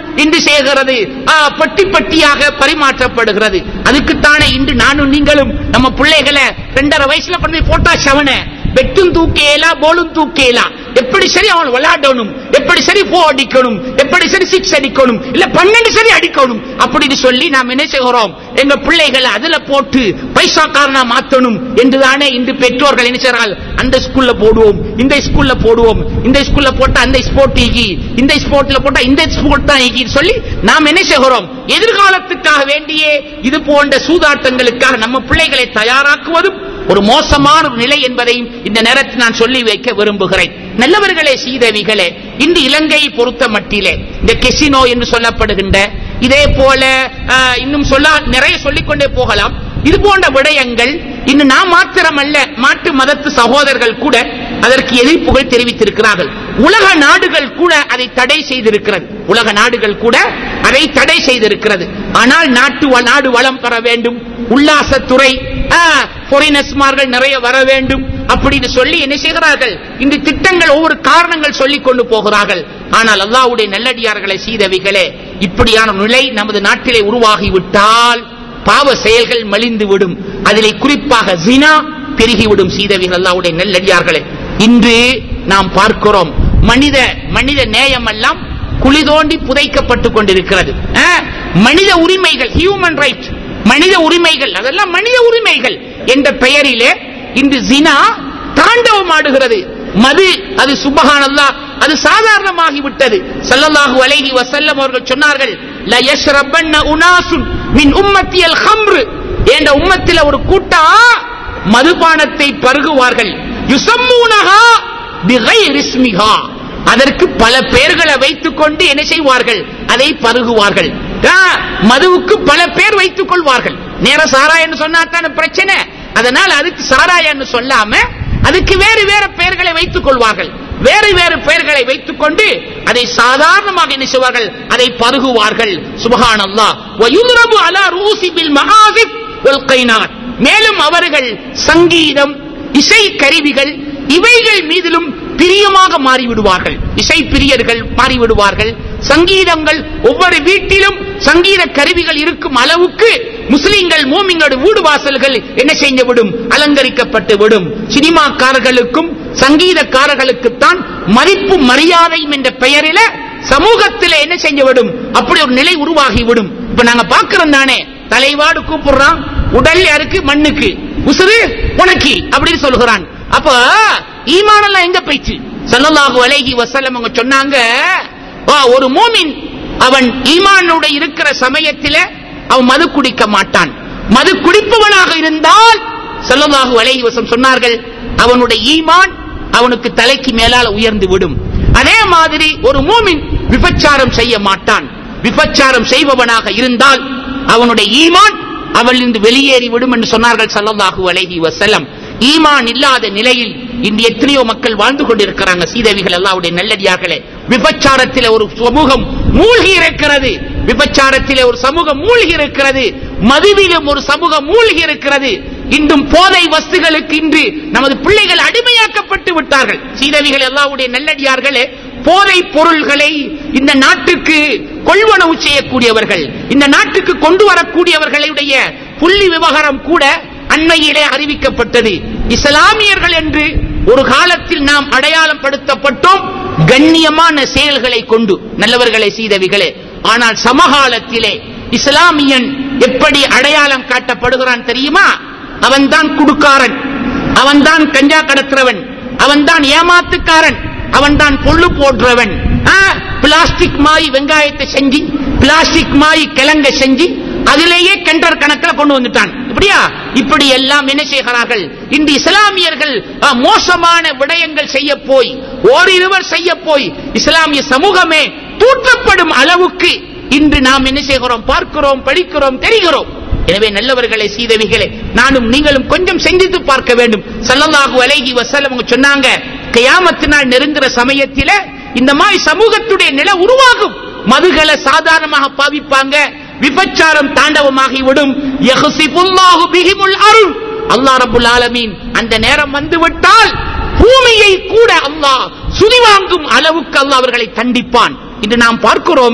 இன்று செய்கிறது ஆ, பட்டி பட்டியாக பரிமாற்றப்படுகிறது அதுக்குத்தானே இன்று நானும் நீங்களும் நம்ம பிள்ளைகளை ரெண்டரை வயசுல கொண்டு போய் போட்டாச்சு அவனை பெட்டும் தூக்கேலா போலும் தூக்கேலா எப்படி சரி அவன் விளையாடணும் எப்படி சரி போ அடிக்கணும் எப்படி சரி சிக்ஸ் அடிக்கணும் இல்ல பன்னெண்டு சரி அடிக்கணும் அப்படின்னு சொல்லி நாம் என்ன செய்கிறோம் எங்க பிள்ளைகளை அதுல போட்டு பைசாக்காரனா மாத்தணும் என்றுதானே இன்று பெற்றோர்கள் என்ன செய்றார்கள் அந்த ஸ்கூல்ல போடுவோம் இந்த ஸ்கூல்ல போடுவோம் இந்த ஸ்கூல்ல போட்டா அந்த ஸ்போர்ட் ஈகி இந்த ஸ்போர்ட்ல போட்டா இந்த ஸ்போர்ட் தான் ஈகின்னு சொல்லி நாம் என்ன செய்கிறோம் எதிர்காலத்துக்காக வேண்டியே இது போன்ற சூதாட்டங்களுக்காக நம்ம பிள்ளைகளை தயாராக்குவதும் ஒரு மோசமான ஒரு நிலை என்பதையும் இந்த நேரத்தில் நான் சொல்லி வைக்க விரும்புகிறேன் நல்லவர்களே சீதவிகளே இந்த இலங்கையை பொறுத்த மட்டிலே இந்த கெசினோ என்று சொல்லப்படுகின்ற இதே போல ஆஹ், இன்னும் சொல்ல நிறைய சொல்லிக்கொண்டே போகலாம் இது போன்ற விடயங்கள் இன்னும் நான் மாத்திரமல்ல மாற்று மதத்து சகோதரர்கள் கூட அதற்கு எதிர்ப்புகள் தெரிவித்திருக்கிறார்கள் உலக நாடுகள் கூட அதை தடை செய்திருக்கிறது உலக நாடுகள் கூட அதை தடை செய்திருக்கிறது ஆனால் நாட்டு வ- நாடு வளம் பெற வேண்டும் உல்லாசத்துறை பொரினஸ்மார்கள் நிறைய வர வேண்டும் அப்படின்னு சொல்லி என்ன செய்கிறார்கள் இந்த திட்டங்கள் ஒவ்வொரு காரணங்கள் சொல்லிக் கொண்டு போகிறார்கள் ஆனால் அல்லாஹ்வுடைய நல்லடியார்களை சீதவிகளே இப்படியான நிலை நமது நாட்டிலே உருவாகிவிட்டால் பாவ செயல்கள் மலிந்து விடும் அதிலே குறிப்பாக ஜினா பெருகிவிடும் சீதவிகள் அல்லாஹ்வுடைய நல்லடியார்களே இன்று நாம் பார்க்கிறோம் மனித மனித நேயம் எல்லாம் குழி தோண்டி புதைக்கப்பட்டுக் கொண்டிருக்கிறது ஆ, மனித உரிமைகள் ஹியூமன் ரைட் மனித உரிமைகள் அதெல்லாம் மனித உரிமைகள் என்ற பெயரிலே இன்று ஜினா தாண்டவமாடுகிறது மது அது சுபஹானல்லாஹ் அது சாதாரணமாகி விட்டது ஸல்லல்லாஹு அலைஹி வஸல்லம் அவர்கள் சொன்னார்கள் ல யஷ்ரபன்ன உனாசுன் மின் உம்மத்தியல் ஹம்ர் என்ற உம்மத்தில ஒரு கூட்டம் மதுபானத்தை பருகுவார்கள் யுசம்மூனஹா பிகைர் இஸ்மிஹா அதற்கு பல பெயர்களை வைத்துக் கொண்டு என்ன செய்வார்கள் அதை பருகுவார்கள் ஆ, மதுவுக்கு பல பேர் வைத்துக் கொள்வார்கள் நேர சாராயன்னு சொன்னா தானே பிரச்சனை அதனால் அதுக்கு சாராயன்னு சொல்லாம அதுக்கு வேறு வேறு பெயர்களை வைத்துக் கொள்வார்கள் வேறு வேறு பெயர்களை வைத்துக் கொண்டு அதை சாதாரணமாக என்ன செய்வார்கள் அதை பருகுவார்கள் சுபஹானல்லாஹ் வயுதுரபு அலா ரூசி பில் மகாசிப் வல் கைனாத் மேலும் அவர்கள் சங்கீதம் இசை கருவிகள் இவைகள் மீதிலும் பிரியமாக மாறிவிடுவார்கள் இசை பிரியர்கள் மாறிவிடுவார்கள் சங்கீதங்கள் ஒவ்வொரு வீட்டிலும் சங்கீத கருவிகள் இருக்கும் அளவுக்கு முஸ்லிம்கள் மூமிங்களோட வீடு வாசல்கள் என்ன செய்து விடும் அலங்கரிக்கப்பட்டு விடும் சினிமாக்காரர்களுக்கும் சங்கீதக்காரர்களுக்குத்தான் மதிப்பு மரியாதையும் என்ற பெயரில சமூகத்தில் என்ன செஞ்சு விடும் அப்படி ஒரு நிலை உருவாகி விடும் இப்ப நாங்க பாக்குறோம் தானே தலைவாடு கூப்பிடுறான் உடல் யாருக்கு மண்ணுக்கு உசுறு உனக்கு அப்படின்னு சொல்லுகிறான் அப்ப ஈமானெல்லாம் எங்க போயிடுச்சு ஸல்லல்லாஹு அலைஹி வஸல்லம் அவங்க சொன்னாங்க "வா, ஒரு மூமின் அவன் ஈமானோட இருக்கிற சமயத்தில அவன் மது குடிக்க மாட்டான் மது குடிப்பவனாக இருந்தால் ஸல்லல்லாஹு அலைஹி வஸல்லம் சொன்னார்கள் அவனுடைய ஈமான் அவனுக்கு தலைக்கு மேலால உயர்ந்து விடும் அதே மாதிரி ஒரு மூமின் விபச்சாரம் செய்ய மாட்டான் விபச்சாரம் செய்பவனாக இருந்தால் அவனுடைய ஈமான் அவளிருந்து வெளியேறி விடும் என்று சொன்னார்கள் ஸல்லல்லாஹு அலைஹி வஸல்லம் ஈமான் இல்லாத நிலையில் இன்று எத்தனையோ மக்கள் வாழ்ந்து கொண்டிருக்கிறாங்க சீதேவிகள் அல்லாவுடைய நல்லடியார்களே விபச்சாரத்திலே ஒரு சமூகம் மூழ்கி இருக்கிறது விபச்சாரத்திலே ஒரு சமூகம் மூழ்கி இருக்கிறது மதுவிலும் ஒரு சமூகம் மூழ்கி இருக்கிறது இன்றும் போதை வஸ்துகளுக்கு இன்று நமது பிள்ளைகள் அடிமையாக்கப்பட்டு விட்டார்கள் சீதவிகள் அல்லாவுடைய நல்லடியார்களே போதை பொருள்களை இந்த நாட்டுக்கு கொள்வனவு செய்யக்கூடியவர்கள் இந்த நாட்டுக்கு கொண்டு வரக்கூடியவர்களுடைய புள்ளி விவகாரம் கூட அண்மையிலே அறிவிக்கப்பட்டது இஸ்லாமியர்கள் என்று ஒரு காலத்தில் நாம் அடையாளம் படுத்தப்பட்டோம் கண்ணியமான செயல்களை கொண்டு நல்லவர்களை செய்தவிகளே ஆனால் சமகாலத்திலே இஸ்லாமியன் எப்படி அடையாளம் காட்டப்படுகிறான் தெரியுமா அவன்தான் குடுக்காரன் அவன்தான் கஞ்சா கடத்துறவன் அவன்தான் ஏமாத்துக்காரன் அவன்தான் பொல்லு போடுறவன் ஆ, பிளாஸ்டிக் மாய் வெங்காயத்தை செஞ்சு பிளாஸ்டிக் மாய் கிழங்க செஞ்சு அதிலேயே கெண்டர் கணக்கில் கொண்டு வந்துட்டான் இப்படியா இப்படி எல்லாம் என்ன செய்கிறார்கள் இந்த இஸ்லாமியர்கள் ஆ, மோசமான விடயங்கள் செய்ய போய் ஓரிருவர் செய்ய போய் இஸ்லாமிய சமூகமே தூற்றப்படும் அளவுக்கு இன்று நாம் என்ன செய்கிறோம் பார்க்கிறோம் படிக்கிறோம் தெரிகிறோம் எனவே நல்லவர்களை சீதவிகளே நானும் நீங்களும் கொஞ்சம் சிந்தித்து பார்க்க வேண்டும் ஸல்லல்லாஹு அலைஹி வஸல்லம் அவங்க சொன்னாங்க கியாமத்து நாள் நெருங்குற சமயத்தில இந்த மாதிரி சமூகத்துடைய நிலை உருவாகும் மதுகளை சாதாரணமாக பாவிப்பாங்க விபச்சாரம் தாண்டவமாகி விடும் யஹ்சிபுல்லாஹு பிஹிமுல் அருள் அல்லாஹ் ரப்பல் ஆலமீன் அந்த நேரம் வந்து விட்டால் பூமியை கூட அல்லாஹ் சுதிவாங்கும் அளவுக்கு அல்லாஹ் அவர்களை தண்டிப்பான் இன்று நாம் பார்க்கிறோமே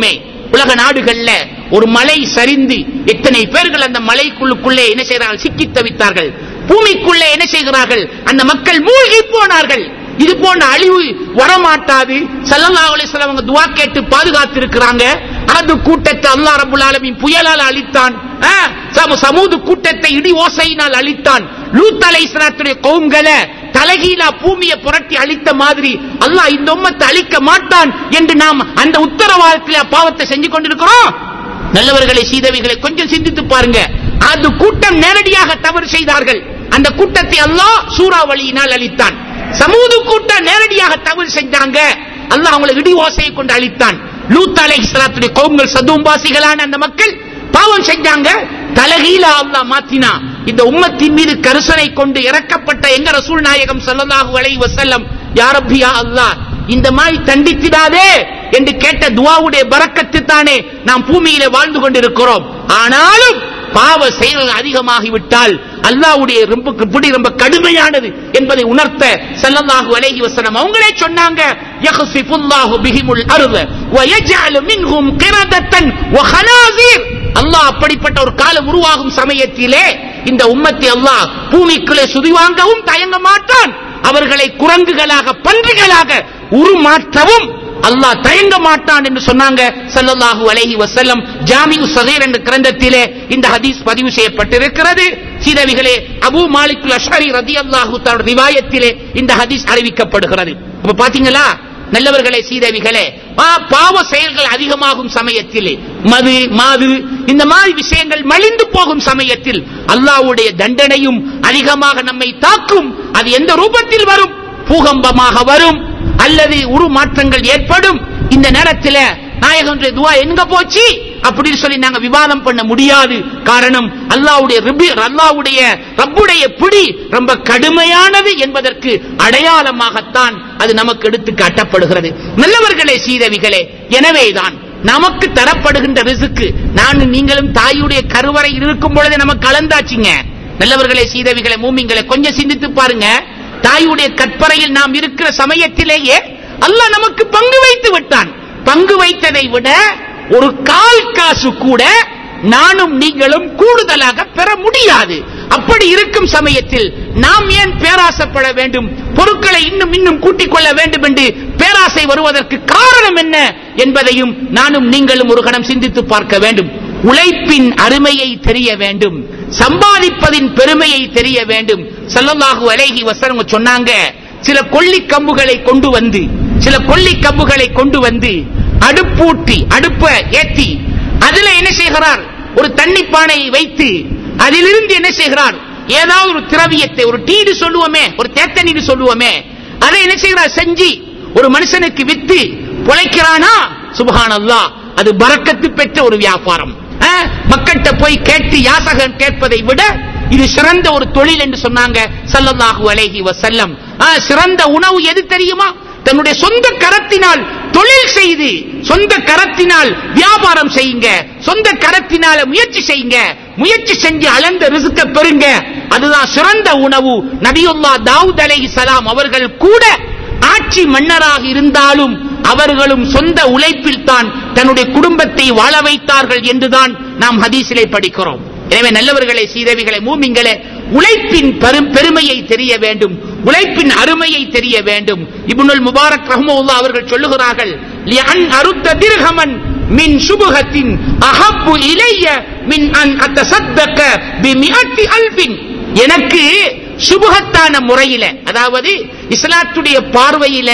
உலக நாடுகள்ல ஒரு மலை சரிந்து எத்தனை பேர்கள் அந்த மலைக்குள்ளுக்குள்ளே என்ன செய்கிறார்கள் சிக்கி தவித்தார்கள் பூமிக்குள்ளே என்ன செய்கிறார்கள் அந்த மக்கள் மூழ்கி போனார்கள் இது போன்ற அழிவு வரமாட்டாது ஸல்லல்லாஹு அலைஹி வஸல்லம் அவங்க துஆ கேட்டு பாதுகாத்து இருக்கிறாங்க அது கூட்டத்தை அல்லாஹ் ரப்பல் ஆலமீன் புயலால் அழித்தான் ஆ, சம- சமூது கூட்டத்தை இடி ஓசையினால் அழித்தான் லூத் அலைஹிஸ்ஸலாத்துடைய கவும்களை தலைகீழா பூமியை புரட்டி அழித்த மாதிரி அல்லாஹ் இந்த உம்மத்தை அழிக்க மாட்டான் என்று நாம் அந்த உத்தரவாதத்தில் பாவத்தை செஞ்சு கொண்டிருக்கிறோம் நல்லவர்களை சீதவிகளை கொஞ்சம் சிந்தித்து பாருங்க அது கூட்டம் நேரடியாக தவறு செய்தார்கள் அந்த கூட்டத்தை அல்லாஹ் சூறாவளியினால் அழித்தான் சமூது கூட்டம் நேரடியாக தவறு செஞ்சாங்க அல்லாஹ் அவங்களை இடி ஓசையை கொண்டு அழித்தான் லூத் அலைஹிஸ்ஸலாத்துடைய கவுங்கள் சதும்பாசிகளான அந்த மக்கள் பாவம் செஞ்சாங்க தலகீழ அல்லாஹ் மாத்தினா இந்த உம்மத்தின் மீது கருசனை கொண்டு இறக்கப்பட்ட எங்க ரசூல் நாயகம் ஸல்லல்லாஹு அலைஹி வஸல்லம் யா ரப்பி யா அல்லாஹ் இந்த மாதிரி தண்டித்திடாதே என்று கேட்ட துவாவுடைய பரக்கத்து தானே நாம் பூமியிலே வாழ்ந்து கொண்டிருக்கிறோம் ஆனாலும் பாவ செயல்கள் அதிகமாகிவிட்டால் அல்லாஹ்வுடைய ரொம்ப பிடி ரொம்ப கடுமையானது என்பதை உணர்த்த ஸல்லல்லாஹு அலைஹி வஸல்லம் அவங்களே சொன்னாங்க யக்ஸிஃபுல்லாஹு பிஹிமுல் அர்த வ யஜ்அலு மின்ஹும் கிரதத்தன் வ ஹனாஸீர் அல்லாஹ் அப்படிப்பட்ட ஒரு காலம் உருவாகும் சமயத்திலே இந்த உம்மத்தை அல்லாஹ் பூமிக்குள்ளே சுதிவாங்கவும் தயங்க மாட்டான் அவர்களை குரங்குகளாக பன்றிகளாக உருமாற்றவும் அல்லாஹ் தயங்க மாட்டான் என்று சொன்னாங்க ஸல்லல்லாஹு அலைஹி வஸல்லம் ஜாமிஉ ஸகீர் என்ற கிரந்தத்திலே இந்த ஹதீஸ் பதிவு செய்யப்பட்டிருக்கிறது சீதவிகளே அபூ மாலிக்குல் அஷ்அரி ரலியல்லாஹு தஆலா ரிவாயத்திலே இந்த ஹதீஸ் அறிவிக்கப்படுகிறது அப்ப பாத்தீங்களா நல்லவர்களே சீதவிகளே ஆ, பாவ செயல்கள் அதிகமாகும் சமயத்தில் மது மாது இந்த மாதிரி விஷயங்கள் மலிந்து போகும் சமயத்தில் அல்லாஹ்வுடைய தண்டனையும் அதிகமாக நம்மை தாக்கும் அது எந்த ரூபத்தில் வரும் பூகம்பமாக வரும் அல்லது உருமாற்றங்கள் ஏற்படும் இந்த நேரத்தில் நாயகனுடைய துவா எங்க போச்சு அப்படின்னு சொல்லி நாங்க விவாதம் பண்ண முடியாது காரணம் அல்லாஹ்வுடைய ரிபி அல்லாஹ்வுடைய ரப்புடைய பிடி ரொம்ப கடுமையானது என்பதற்கு அடையாளமாகத்தான் அது நமக்கு எடுத்து காட்டப்படுகிறது நல்லவர்களே சீதவிகளே எனவேதான் நமக்கு தரப்படுகின்ற ரிசுக்கு நான் நீங்களும் தாயுடைய கருவறை இருக்கும் பொழுது நமக்கு கலந்தாச்சுங்க நல்லவர்களே சீதவிகளை மூமிங்களை கொஞ்சம் சிந்தித்து பாருங்க தாயுடைய கற்பறையில் நாம் இருக்கிற சமயத்திலேயே அல்லாஹ் நமக்கு பங்கு வைத்து விட்டான் பங்கு வைத்ததை விட ஒரு கால் காசு கூட நானும் நீங்களும் கூடுதலாக பெற முடியாது அப்படி இருக்கும் சமயத்தில் நாம் ஏன் பேராசைப்பட வேண்டும் பொருட்களை இன்னும் இன்னும் கூட்டிக் கொள்ள வேண்டும் என்று பேராசை வருவதற்கு காரணம் என்ன என்பதையும் நானும் நீங்களும் ஒரு கணம் சிந்தித்து பார்க்க வேண்டும் உழைப்பின் அருமையை தெரிய வேண்டும் சம்பாதிப்பதின் பெருமையை தெரிய வேண்டும் ஸல்லல்லாஹு அலைஹி வஸல்லம் சொன்னாங்க சில கொள்ளி கம்புகளை கொண்டு வந்து சில கொள்ளி கம்புகளை கொண்டு வந்து அடுப்பூட்டி அடுப்ப ஏத்தி அதுல என்ன செய்கிறார் ஒரு தண்ணி பானையை வைத்து அதிலிருந்து என்ன செய்கிறார் ஏதாவது ஒரு திரவியத்தை ஒரு டீடு சொல்லுவோமே ஒரு தேத்தண்ணீர் சொல்லுவோமே அதை என்ன செய்கிறார் செஞ்சு ஒரு மனுஷனுக்கு வித்து பொழைக்கிறானா சுபஹானல்லாஹ் அது பரக்கத்து பெற்ற ஒரு வியாபாரம் மக்கள்கிட்ட போய் கேட்டு யாசகம் கேட்பதை விட இது சிறந்த ஒரு தொழில் என்று சொன்னாங்க ஸல்லல்லாஹு அலைஹி வஸல்லம் ஆ, சிறந்த உணவு எது தெரியுமா தன்னுடைய சொந்த கரத்தினால் தொழில் செய்து சொந்த கரத்தினால் வியாபாரம் செய்யுங்க சொந்த கரத்தினால முயற்சி செய்யுங்க முயற்சி செஞ்சு அளந்த ரிசுக்க பெறுங்க அதுதான் சிறந்த உணவு நபியுல்லா தாவூத் அலைஹிஸ்ஸலாம் அவர்கள் கூட ஆட்சி மன்னராக இருந்தாலும் அவர்களும் சொந்த உழைப்பில் தான் தன்னுடைய குடும்பத்தை வாழ வைத்தார்கள் என்றுதான் நாம் ஹதீஸிலே படிக்கிறோம் எனவே நல்லவர்களை சீதவிகளை மூமிங்களே உழைப்பின் பெரும் பெருமையை தெரிய வேண்டும் உழைப்பின் அருமையை தெரிய வேண்டும் இப்னுல் முபாரக் ரஹ்மவுல்லா அவர்கள் சொல்லுகிறார்கள் லிஅன் அருத்த திர்ஹமன் மின் சுபுகத்தின் அஹப்பு இலைய மின் அன் அத்தசத்தக பிமிஅத்தி அல்பின் எனக்கு சுபுகத்தான முறையில அதாவது இஸ்லாத்துடைய பார்வையில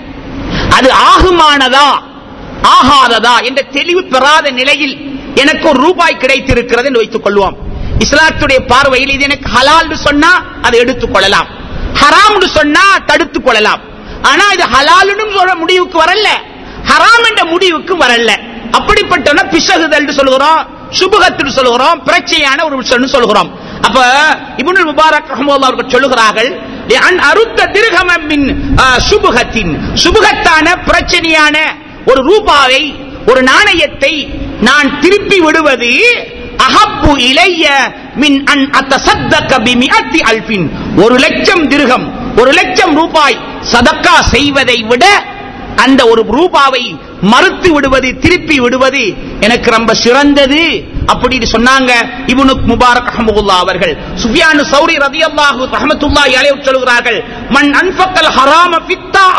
அது ஆகுமானதா ஆகாததா என்ற தெளிவு பெறாத நிலையில் எனக்கு ஒரு ரூபாய் கிடைத்திருக்கிறது என்று வைத்துக் கொள்வோம் இஸ்லாத்துடைய பார்வையில் இது எனக்கு ஹலால் சொன்னா அதை எடுத்துக் கொள்ளலாம் ஹராம் சொன்னா தடுத்துக் கொள்ளலாம் ஆனா இது ஹலால் சொல்ற முடிவுக்கு வரல ஹராம் என்ற முடிவுக்கு வரல அப்படிப்பட்ட பிசகுதல் சொல்கிறோம் சுபகத்தில் சொல்கிறோம் பிரச்சனையான ஒரு விஷயம் சொல்கிறோம் அப்ப இப்னுல் முபாரக் ரஹ்மத்துல்லாஹி அவர்கள் சொல்லுகிறார்கள் அன் அருத்த திருகமம் மின் சுபுகத்தின் சுபுகத்தான பிரச்சனையான ஒரு ரூபாவை ஒரு நாணயத்தை நான் திருப்பி விடுவது அஹப்பு இலைய மின் அன் அத்தசத்தக பிமிஅத்தி அல்பின் ஒரு லட்சம் திருகம் ஒரு லட்சம் ரூபாய் சதக்கா செய்வதை விட அந்த ஒரு ரூபாவை மறுத்து விடுவது திருப்பி விடுவது எனக்கு ரொம்ப சிறந்தது அப்படின்னு சொன்னாங்க இப்னு முபாரக் ரஹ்மத்துல்லாஹ் அவர்கள் சுஃபியானு சௌரி ரலியல்லாஹு ரஹ்மத்துல்லாஹி அலைஹி சொல்கிறார்கள் மன் அன்ஃபக்கல் ஹராம ஃபித்தா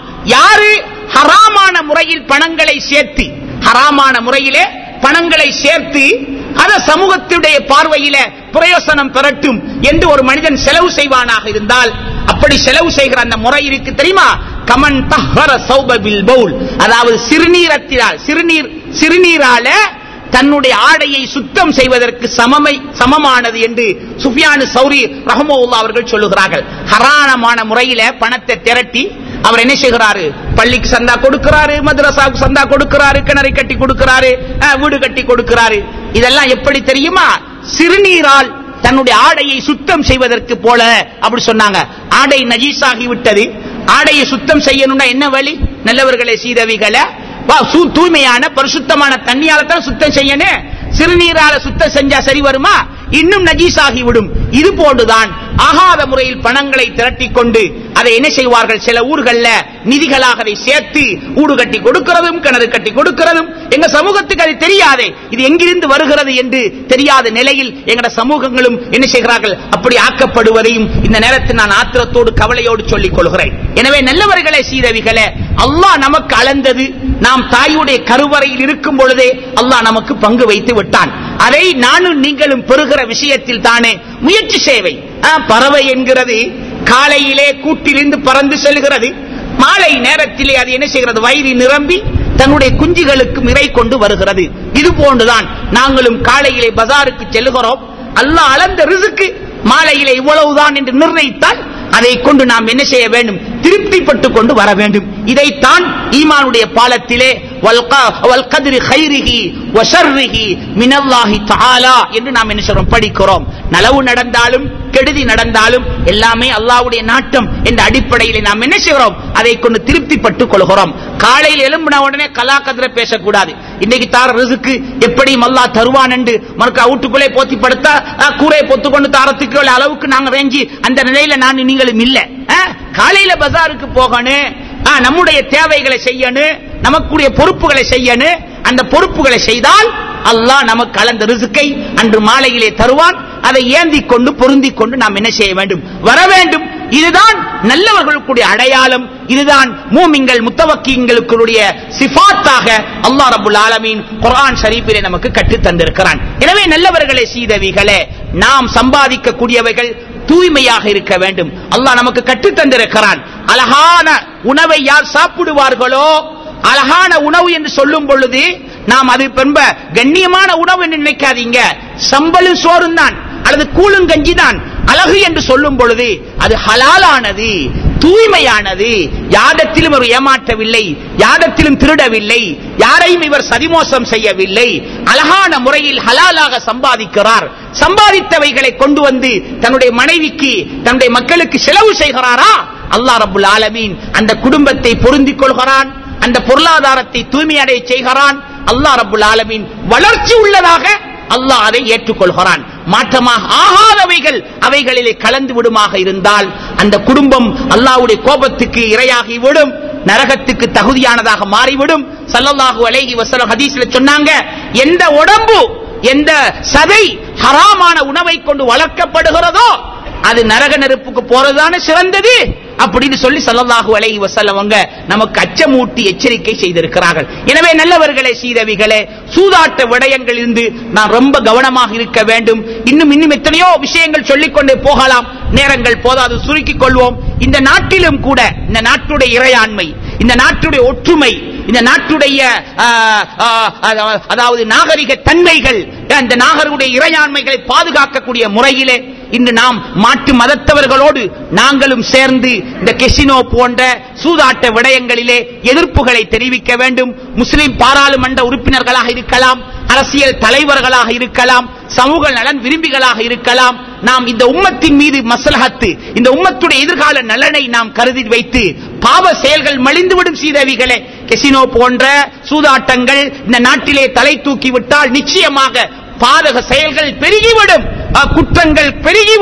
யாரு ஹராமான முறையில் பணங்களை சேர்த்து ஹராமான முறையிலே பணங்களை சேர்த்து அத சமூகத்துடைய பார்வையில பிரயோசனம் பெறட்டும் என்று ஒரு மனிதன் செலவு செய்வானாக இருந்தால் அப்படி செலவு செய்கிற அந்த முறை இருக்கு தெரியுமா கமன் தஹர சௌபபில் பவுல் அதாவது சிறுநீரத்தினால் சிறுநீர் சிறுநீரால தன்னுடைய ஆடையை சுத்தம் செய்வதற்கு சமமை சமமானது என்று சுஃபியானு சௌரி ரஹமவுல்லா அவர்கள் சொல்லுகிறார்கள் ஹரானமான முறையில பணத்தை திரட்டி அவர் என்ன செய்கிறாரு பள்ளிக்கு சந்தா கொடுக்கிறாரு மദ്രസാவுக்கு சந்தா கொடுக்கிறாரு கிணறு கட்டி கொடுக்கிறாரு அஹ், வீடு கட்டி கொடுக்கிறாரு இதெல்லாம் எப்படி தெரியுமா சிறுநீரால் தன்னுடைய ஆடையை சுத்தம் செய்வதற்கு போல அப்படி சொன்னாங்க ஆடை நஜீஸாகி விட்டது ஆடையை சுத்தம் செய்யணும்னா என்ன வழி நல்லவர்களே சீதவிகளை வா, சு- தூய்மையான பரிசுத்தமான தண்ணியால தான் சுத்தம் செய்யணும் சிறுநீரால சுத்தம் செஞ்சா சரி வருமா இன்னும் நஜீஸாகி விடும் இது போன்றுதான் ஆகாத முறையில் பணங்களை திரட்டிக் கொண்டு அதை என்ன செய்வார்கள் சில ஊர்கள்ல நிதிகளாக அதை சேர்த்து ஊடு கட்டி கொடுக்கிறதும் கிணறு கட்டி கொடுக்கிறதும் எங்க சமூகத்துக்கு அது தெரியாதே இது எங்கிருந்து வருகிறது என்று தெரியாத நிலையில் எங்கட சமூகங்களும் என்ன செய்கிறார்கள் அப்படி ஆக்கப்படுவதையும் இந்த நேரத்தில் நான் ஆத்திரத்தோடு கவலையோடு சொல்லிக் கொள்கிறேன் எனவே நல்லவர்களே சீதவிகளே அல்லாஹ் நமக்கு அளந்தது நாம் தாயுடைய கருவறையில் இருக்கும் பொழுதே அல்லாஹ் நமக்கு பங்கு வைத்து விட்டான் அதை நானும் நீங்களும் பெறுகிற விஷயத்தில் தானே முயற்சி சேவை ஆ, பறவை என்கிறது காலையிலே கூட்டிலிருந்து பறந்து செல்கிறது மாலை நேரத்திலே அது என்ன செய்கிறது வயிறு நிரம்பி தன்னுடைய குஞ்சுகளுக்கு இறை கொண்டு வருகிறது இது போன்றுதான் நாங்களும் காலையிலே பஜாருக்கு செல்கிறோம் அல்லாஹ் அளந்த ரிசுக்கு மாலையிலே இவ்வளவுதான் என்று நிர்ணயித்தால் அதை கொண்டு நாம் என்ன செய்ய வேண்டும் திருப்திப்பட்டுக் கொண்டு வர வேண்டும் இதைத்தான் ஈமானுடைய பாலத்திலே வல்க- வல்கதிரி கைரிஹி வஷர்ரிஹி மினல்லாஹி தஆலா என்று நாம் என்ன சொல்றோம் படிக்கிறோம் நலவு நடந்தாலும் கெடுதி நடந்தாலும் எல்லாமே அல்லாஹ்வுடைய நாட்டம் என்ற அடிப்படையில் நாம் என்ன செய்கிறோம் அதை கொண்டு திருப்திப்பட்டுக் கொள்கிறோம் காலையில் எழும்பின உடனே கலாக்கதிர பேசக்கூடாது இன்னைக்கு தார ரிசுக்கு எப்படி மல்லா தருவான் என்று மறுக்க வீட்டுக்குள்ளே போத்தி படுத்தா அஹ், கூரை பொத்துக்கொண்டு தாரத்துக்கு உள்ள அளவுக்கு நாங்க ரேஞ்சி அந்த நிலையில நான் நீங்களும் இல்ல அஹ், காலையில பஜாருக்கு போகணும் அஹ், நம்முடைய தேவைகளை செய்யணும் நமக்குரிய பொறுப்புகளை செய்யணும் அந்த பொறுப்புகளை செய்தால் அல்லாஹ் நமக்கு கலந்த ரிசுக்கை அன்று மாலையிலே தருவான் அதை ஏந்தி கொண்டு பொருந்திக் கொண்டு நாம் என்ன செய்ய வேண்டும் வர வேண்டும் இதுதான் நல்லவர்களுக்குடைய அடையாளம் இதுதான் மூமிங்கள் முத்தவக்கிங்களுடைய சிஃபாத்தாக அல்லாஹ் ரபுல் ஆலமீன் குர்ஆன் ஷரீஃபிலே நமக்கு கற்றுத் தந்திருக்கிறான் எனவே நல்லவர்களே சீதவிகளே நாம் சம்பாதிக்க கூடியவைகள் தூய்மையாக இருக்க வேண்டும் அல்லாஹ் நமக்கு கற்றுத் தந்திருக்கிறான் அழகான உணவை யார் சாப்பிடுவார்களோ அழகான உணவு என்று சொல்லும் பொழுது நாம் அது ரொம்ப கண்ணியமான உணவு என்று நினைக்காதீங்க சம்பளும் சோறும் தான் அல்லது கூழும் கஞ்சி தான் அழகு என்று சொல்லும் பொழுது அது ஹலாலானது தூய்மையானது யாதத்திலும் அவர் ஏமாற்றவில்லை யாதத்திலும் திருடவில்லை யாரையும் இவர் சதிமோசம் செய்யவில்லை அழகான முறையில் ஹலாலாக சம்பாதிக்கிறார் சம்பாதித்தவைகளை கொண்டு வந்து தன்னுடைய மனைவிக்கு தன்னுடைய மக்களுக்கு செலவு செய்கிறாரா அல்லாஹ் ரபுல் ஆலமீன் அந்த குடும்பத்தை பொருந்திக் கொள்கிறான் அந்த பொருளாதாரத்தை தூய்மையடைய செய்கிறான் அல்லாஹ் ரபுல் ஆலமீன் வளர்ச்சி உள்ளதாக அல்லாஹ் அதை ஏற்றுக்கொள்கிறான் மாற்றமாக ஆகாதவைகள் அவைகளிலே கலந்து விடுமாக இருந்தால் அந்த குடும்பம் அல்லாஹ்வுடைய கோபத்துக்கு இரையாகி விடும் நரகத்துக்கு தகுதியானதாக மாறிவிடும் ஸல்லல்லாஹு அலைஹி வஸல்லம் ஹதீஸ்ல சொன்னாங்க எந்த உடம்பு எந்த சதை ஹராமான உணவை கொண்டு வளர்க்கப்படுகிறதோ அது நரக நெருப்புக்கு போறதுதானே சிறந்தது அப்படின்னு சொல்லி ஸல்லல்லாஹு அலைஹி வஸல்லம் அவங்க நமக்கு அச்சமூட்டி எச்சரிக்கை செய்திருக்கிறார்கள் எனவே நல்லவர்களே சீதவிகளே சூதாட்ட விடயங்களிலிருந்து நாம் ரொம்ப கவனமாக இருக்க வேண்டும் இன்னும் இன்னும் எத்தனையோ விஷயங்கள் சொல்லிக்கொண்டே போகலாம் நேரங்கள் போதாது சுருக்கிக் கொள்வோம் இந்த நாட்டிலும் கூட இந்த நாட்டுடைய இறையாண்மை இந்த நாட்டுடைய ஒற்றுமை இந்த நாட்டுடைய ஆ, ஆ, அதா- அதாவது நாகரிக தன்மைகள் இந்த நாகருடைய இறையாண்மைகளை பாதுகாக்கக்கூடிய முறையிலே இன்று நாம் மாற்று மதத்தவர்களோடு நாங்களும் சேர்ந்து இந்த கெசினோ போன்ற சூதாட்ட விடயங்களிலே எதிர்ப்புகளை தெரிவிக்க வேண்டும் முஸ்லிம் பாராளுமன்ற உறுப்பினர்களாக இருக்கலாம் அரசியல் தலைவர்களாக இருக்கலாம் சமூக நலன் விரும்பிகளாக இருக்கலாம் நாம் இந்த உம்மத்தின் மீது மசலஹத்து இந்த உம்மத்துடைய எதிர்கால நலனை நாம் கருதி வைத்து பாவ செயல்கள் மலிந்துவிடும் சீதவிகளே கெசினோ போன்ற சூதாட்டங்கள் இந்த நாட்டிலே தலை தூக்கி விட்டால் நிச்சயமாக பாதக செயல்கள் பெருகிவிடும் அஹ், குற்றங்கள் பெருகிவிடும்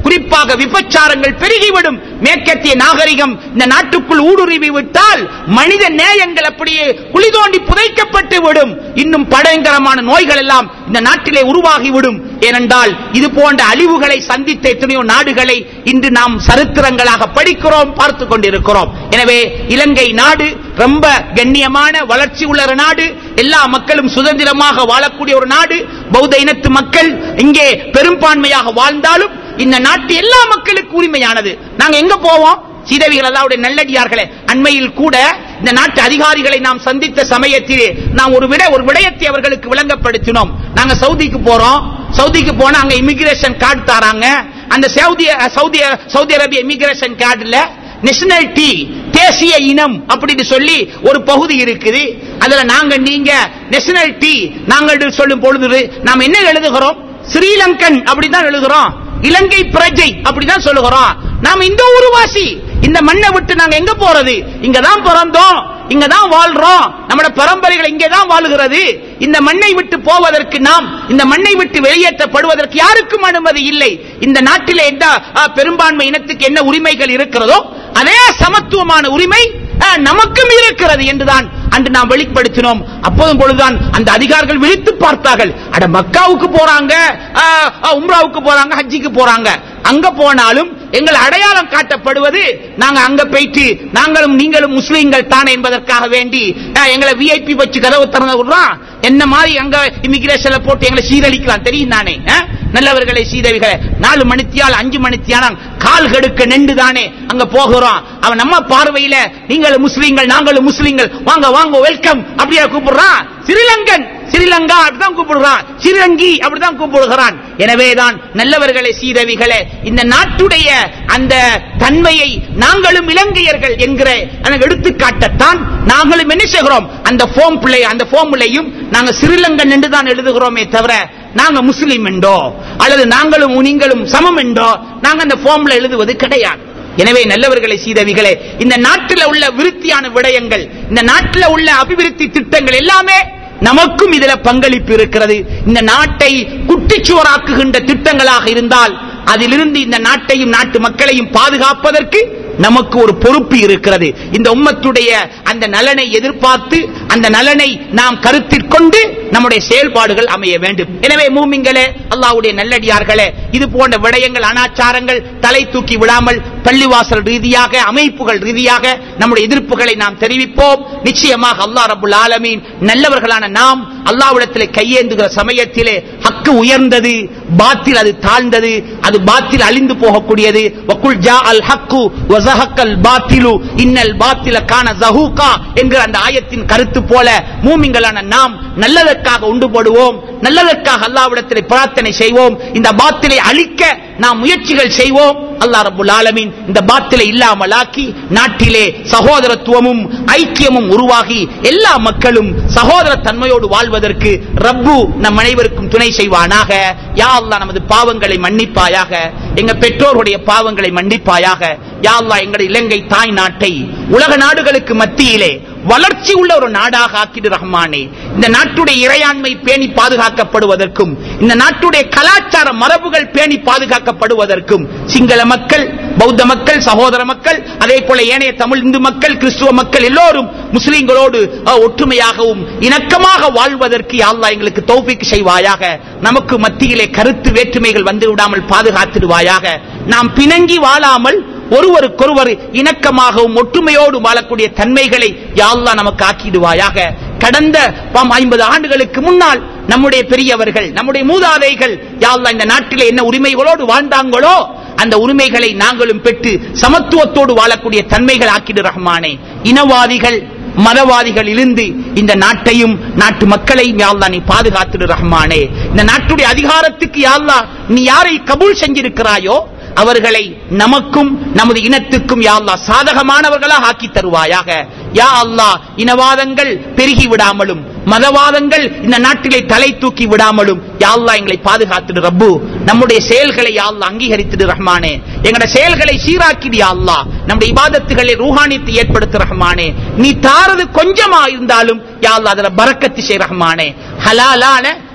குறிப்பாக விபச்சாரங்கள் பெருகிவிடும் மேற்கத்திய நாகரிகம் இந்த நாட்டுக்குள் ஊடுருவி விட்டால் மனித நேயங்கள் அப்படியே குழி தோண்டி புதைக்கப்பட்டு விடும் இன்னும் பயங்கரமான நோய்கள் எல்லாம் இந்த நாட்டிலே உருவாகிவிடும் ஏனென்றால் இது போன்ற அழிவுகளை சந்தித்த எத்தனையோ நாடுகளை இன்று நாம் சரித்திரங்களாக படிக்கிறோம் பார்த்து கொண்டிருக்கிறோம் எனவே இலங்கை நாடு ரொம்ப கண்ணியமான வளர்ச்சி உள்ள ஒரு நாடு எல்லா மக்களும் சுதந்திரமாக வாழக்கூடிய ஒரு நாடு பௌத்த இனத்து மக்கள் இங்கே பெரும்பான்மையாக வாழ்ந்தாலும் இந்த நாட்டு எல்லா மக்களுக்கு உரிமையானது நாங்க எங்க போவோம் சீதவிகள் அல்லாவுடைய நல்லடியார்களே அண்மையில் கூட இந்த நாட்டு அதிகாரிகளை நாம் சந்தித்த சமயத்திலே நாம் ஒரு விட ஒரு விடயத்தை அவர்களுக்கு விளங்கப்படுத்தினோம் நாங்க சவுதிக்கு போறோம் சவுதிக்கு போனா அங்க இமிகிரேஷன் கார்டு தராங்க அந்த சவுதி சவுதி சவுதி அரேபிய இமிகிரேஷன் கார்டுல நேஷனாலிட்டி தேசிய இனம் அப்படின்னு சொல்லி ஒரு பகுதி இருக்குது அதுல நாங்க நீங்க நேஷனாலிட்டி நாங்கள் சொல்லும் பொழுது நாம் என்ன எழுதுகிறோம் ஸ்ரீலங்கன் அப்படிதான் எழுதுகிறோம் இலங்கை பிரஜை அப்படிதான் சொல்லுகிறோம் நாம் இந்த ஊருவாசி இந்த மண்ணை விட்டு நாங்க எங்க போறது இங்க தான் பிறந்தோம் இங்க தான் வாழ்றோம் நம்மட பரம்பரைகள் இங்கே தான் வாழுகிறது இந்த மண்ணை விட்டு போவதற்கு நாம் இந்த மண்ணை விட்டு வெளியேற்றப்படுவதற்கு யாருக்கும் அனுமதி இல்லை இந்த நாட்டிலே எந்த அ, பெரும்பான்மை இனத்துக்கு என்ன உரிமைகள் இருக்கிறதோ அதே சமத்துவமான உரிமை அ, நமக்கும் இருக்கிறது என்றுதான் அன்று நாம் வெளிப்படுத்தினோம் அப்போதும் பொழுதுதான் அந்த அதிகாரிகள் விழித்து பார்த்தார்கள் அட மக்காவுக்கு போறாங்க அ, அ, உம்ராவுக்கு போறாங்க ஹஜ்ஜிக்கு போறாங்க அங்க போனாலும் எங்கள் அடையாளம் காட்டப்படுவது நாங்க அங்க போயிட்டு நாங்களும் நீங்களும் முஸ்லீம்கள் தானே என்பதற்காக வேண்டி அஹ், எங்களை விஐபி வச்சு கதவு திறந்து விடுறான் என்ன மாதிரி அங்க இமிகிரேஷன்ல போட்டு எங்களை சீரழிக்கலாம் தெரியும் தானே அஹ்? நல்லவர்களை சீதவிகளை நாலு மணித்தியால் அஞ்சு மணித்தியாலம் கால் கெடுக்க நின்று தானே அங்க போகிறோம் அவன் நம்ம பார்வையில நீங்கள் முஸ்லீம்கள் நாங்களும் முஸ்லீம்கள் வாங்க வாங்க வெல்கம் அப்படியே கூப்பிடுறான் ஸ்ரீலங்கன் ஸ்ரீலங்கா அப்படிதான் கூப்பிடுறான் ஸ்ரீலங்கி அப்படிதான் கூப்பிடுகிறான் எனவேதான் நல்லவர்களே சீரவிகளே இந்த நாட்டுடைய அந்த தன்மையை நாங்களும் இலங்கையர்கள் என்கிற அந்த எடுத்துக்காட்டத்தான் நாங்களும் என்ன செய்கிறோம் அந்த ஃபோம் பிள்ளை அந்த ஃபோம்லையும் நாங்க ஸ்ரீலங்கன் என்று தான் எழுதுகிறோமே தவிர நாங்க முஸ்லிம் என்றோ அல்லது நாங்களும் நீங்களும் சமம் என்றோ நாங்க அந்த ஃபோம்ல எழுதுவது கிடையாது எனவே நல்லவர்களை சீதவிகளே இந்த நாட்டில் உள்ள விருத்தியான விடயங்கள் இந்த நாட்டில் உள்ள அபிவிருத்தி திட்டங்கள் எல்லாமே நமக்கும் இதுல பங்களிப்பு இருக்கிறது இந்த நாட்டை குட்டிச்சுவராக்குகின்ற திட்டங்களாக இருந்தால் அதிலிருந்து இந்த நாட்டையும் நாட்டு மக்களையும் பாதுகாப்பதற்கு நமக்கு ஒரு பொறுப்பு இருக்கிறது இந்த உம்மத்துடைய அந்த நலனை எதிர்பார்த்து அந்த நலனை நாம் கருத்தில் கொண்டு நம்முடைய செயல்பாடுகள் அமைய வேண்டும் எனவே மூமிங்களே அல்லாஹ்வுடைய நல்லடியார்களே இது போன்ற விடயங்கள் அனாச்சாரங்கள் தலை தூக்கி விடாமல் பள்ளிவாசல் ரீதியாக அமைப்புகள் ரீதியாக நம்முடைய எதிர்ப்புகளை நாம் தெரிவிப்போம் நிச்சயமாக அல்லாஹ் ரபுல் ஆலமீன் நல்லவர்களான நாம் அல்லாஹ்விடத்திலே கையேந்துகிற சமயத்திலே ஹக்கு உயர்ந்தது பாத்தில் அது தாழ்ந்தது அது பாத்தில் அழிந்து போகக்கூடியது வக்குல் ஜா அல் ஹக்கு வசஹக்கல் பாத்திலு இன்னல் பாத்தில கான ஜஹூகா என்கிற அந்த ஆயத்தின் கருத்து போல மூமிங்களான நாம் நல்லதற்காக உண்டு போடுவோம் நல்லதற்காக அல்லாவிடத்தில் பிரார்த்தனை செய்வோம் இந்த பாத்திலை அழிக்க நாம் முயற்சிகள் செய்வோம் அல்லாஹ் ரபுல் ஆலமீன் இந்த பாத்திலை இல்லாமலாக்கி நாட்டிலே சகோதரத்துவமும் ஐக்கியமும் உருவாகி எல்லா மக்களும் சகோதர தன்மையோடு வாழ்வதற்கு ரப்பு நம் அனைவருக்கும் துணை செய்வானாக யா அல்லாஹ் நமது பாவங்களை மன்னிப்பாயாக எங்க பெற்றோருடைய பாவங்களை மன்னிப்பாயாக யா அல்லாஹ் எங்கள் இலங்கை தாய் நாட்டை உலக நாடுகளுக்கு மத்தியிலே வளர்ச்சி உள்ள ஒரு நாடாக ஆக்கிடு ரஹ்மானே இந்த நாட்டுடைய இறையாண்மை பேணி பாதுகாக்கப்படுவதற்கும் இந்த நாட்டுடைய கலாச்சார மரபுகள் பேணி பாதுகாக்கப்படுவதற்கும் சிங்கள மக்கள் பௌத்த மக்கள் சகோதர மக்கள் அதே போல ஏனைய தமிழ் இந்து மக்கள் கிறிஸ்துவ மக்கள் எல்லோரும் முஸ்லிம்களோடு அஹ், ஒற்றுமையாகவும் இணக்கமாக வாழ்வதற்கு யா அல்லாஹ் எங்களுக்கு தௌஃபீக் செய்வாயாக நமக்கு மத்தியிலே கருத்து வேற்றுமைகள் வந்து விடாமல் பாதுகாத்திடுவாயாக நாம் பிணங்கி வாழாமல் ஒருவருக்கொருவர் இணக்கமாகவும் ஒற்றுமையோடு வாழக்கூடிய தன்மைகளை யா அல்லாஹ் நமக்கு ஆக்கிடுவாயாக கடந்த பாம் ஐம்பது ஆண்டுகளுக்கு முன்னால் நம்முடைய பெரியவர்கள் நம்முடைய மூதாதைகள் யா அல்லாஹ் இந்த நாட்டிலே என்ன உரிமைகளோடு வாழ்ந்தாங்களோ அந்த உரிமைகளை நாங்களும் பெற்று சமத்துவத்தோடு வாழக்கூடிய தன்மைகள் ஆக்கிடு ரஹ்மானே இனவாதிகள் மதவாதிகள் இருந்து இந்த நாட்டையும் நாட்டு மக்களையும் யாழ்லா நீ பாதுகாத்துடு ரஹ்மானே இந்த நாட்டுடைய அதிகாரத்துக்கு யாழ்லா நீ யாரை கபூல் செஞ்சிருக்கிறாயோ அவர்களை நமக்கும் நமது இனத்துக்கும் யா அல்லாஹ் சாதகமானவர்களாக ஆக்கி தருவாயாக யா அல்லாஹ் இனவாதங்கள் பெருகி விடாமலும் மதவாதங்கள் இந்த நாட்டிலே தலை தூக்கி விடாமலும் யா அல்லாஹ் எங்களை பாதுகாத்துடு ரப்பு நம்முடைய செயல்களை யா அல்லாஹ் அங்கீகரித்துடு ரஹ்மானே எங்களுடைய செயல்களை சீராக்கிடு யா அல்லாஹ் நம்முடைய இபாதத்துகளை ரூஹானியத்தை ஏற்படுத்து ரஹ்மானே நீ தாரது கொஞ்சமா இருந்தாலும் யா அல்லாஹ் அதுல பரக்கத்து செய் ரஹ்மானே ஹலாலான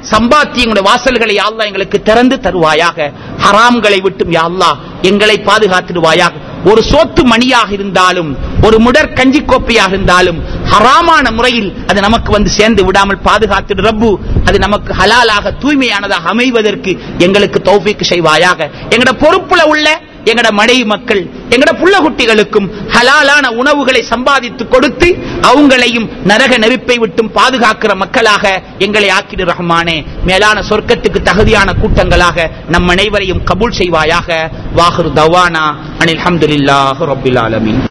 சம்பாத்தியங்களுடைய வாசல்களை யா அல்லாஹ் எங்களுக்கு திறந்து தருவாயாக ஹராம்களை விட்டும் யா அல்லாஹ் எங்களை பாதுகாத்திடுவாயாக ஒரு சோத்து மணியாக இருந்தாலும் ஒரு முடர் கஞ்சி கோப்பையாக இருந்தாலும் ஹராமான முறையில் அது நமக்கு வந்து சேர்ந்து விடாமல் பாதுகாத்திடு ரப்பு அது நமக்கு ஹலாலாக தூய்மையானதாக அமைவதற்கு எங்களுக்கு தௌஃபீக் செய்வாயாக எங்கட பொறுப்புல உள்ள எங்கட மடை மக்கள் எங்கட புள்ள குட்டிகளுக்கும் ஹலாலான உணவுகளை சம்பாதித்து கொடுத்து அவங்களையும் நரக நெருப்பை விட்டும் பாதுகாக்கிற மக்களாக எங்களை ஆக்கிடு ரஹ்மானே மேலான சொர்க்கத்துக்கு தகுதியான கூட்டங்களாக நம் அனைவரையும் கபூல் செய்வாயாக வாஹரு தவானா அனில் அஹமதுல்லாஹ் ரபில் ஆலமீன்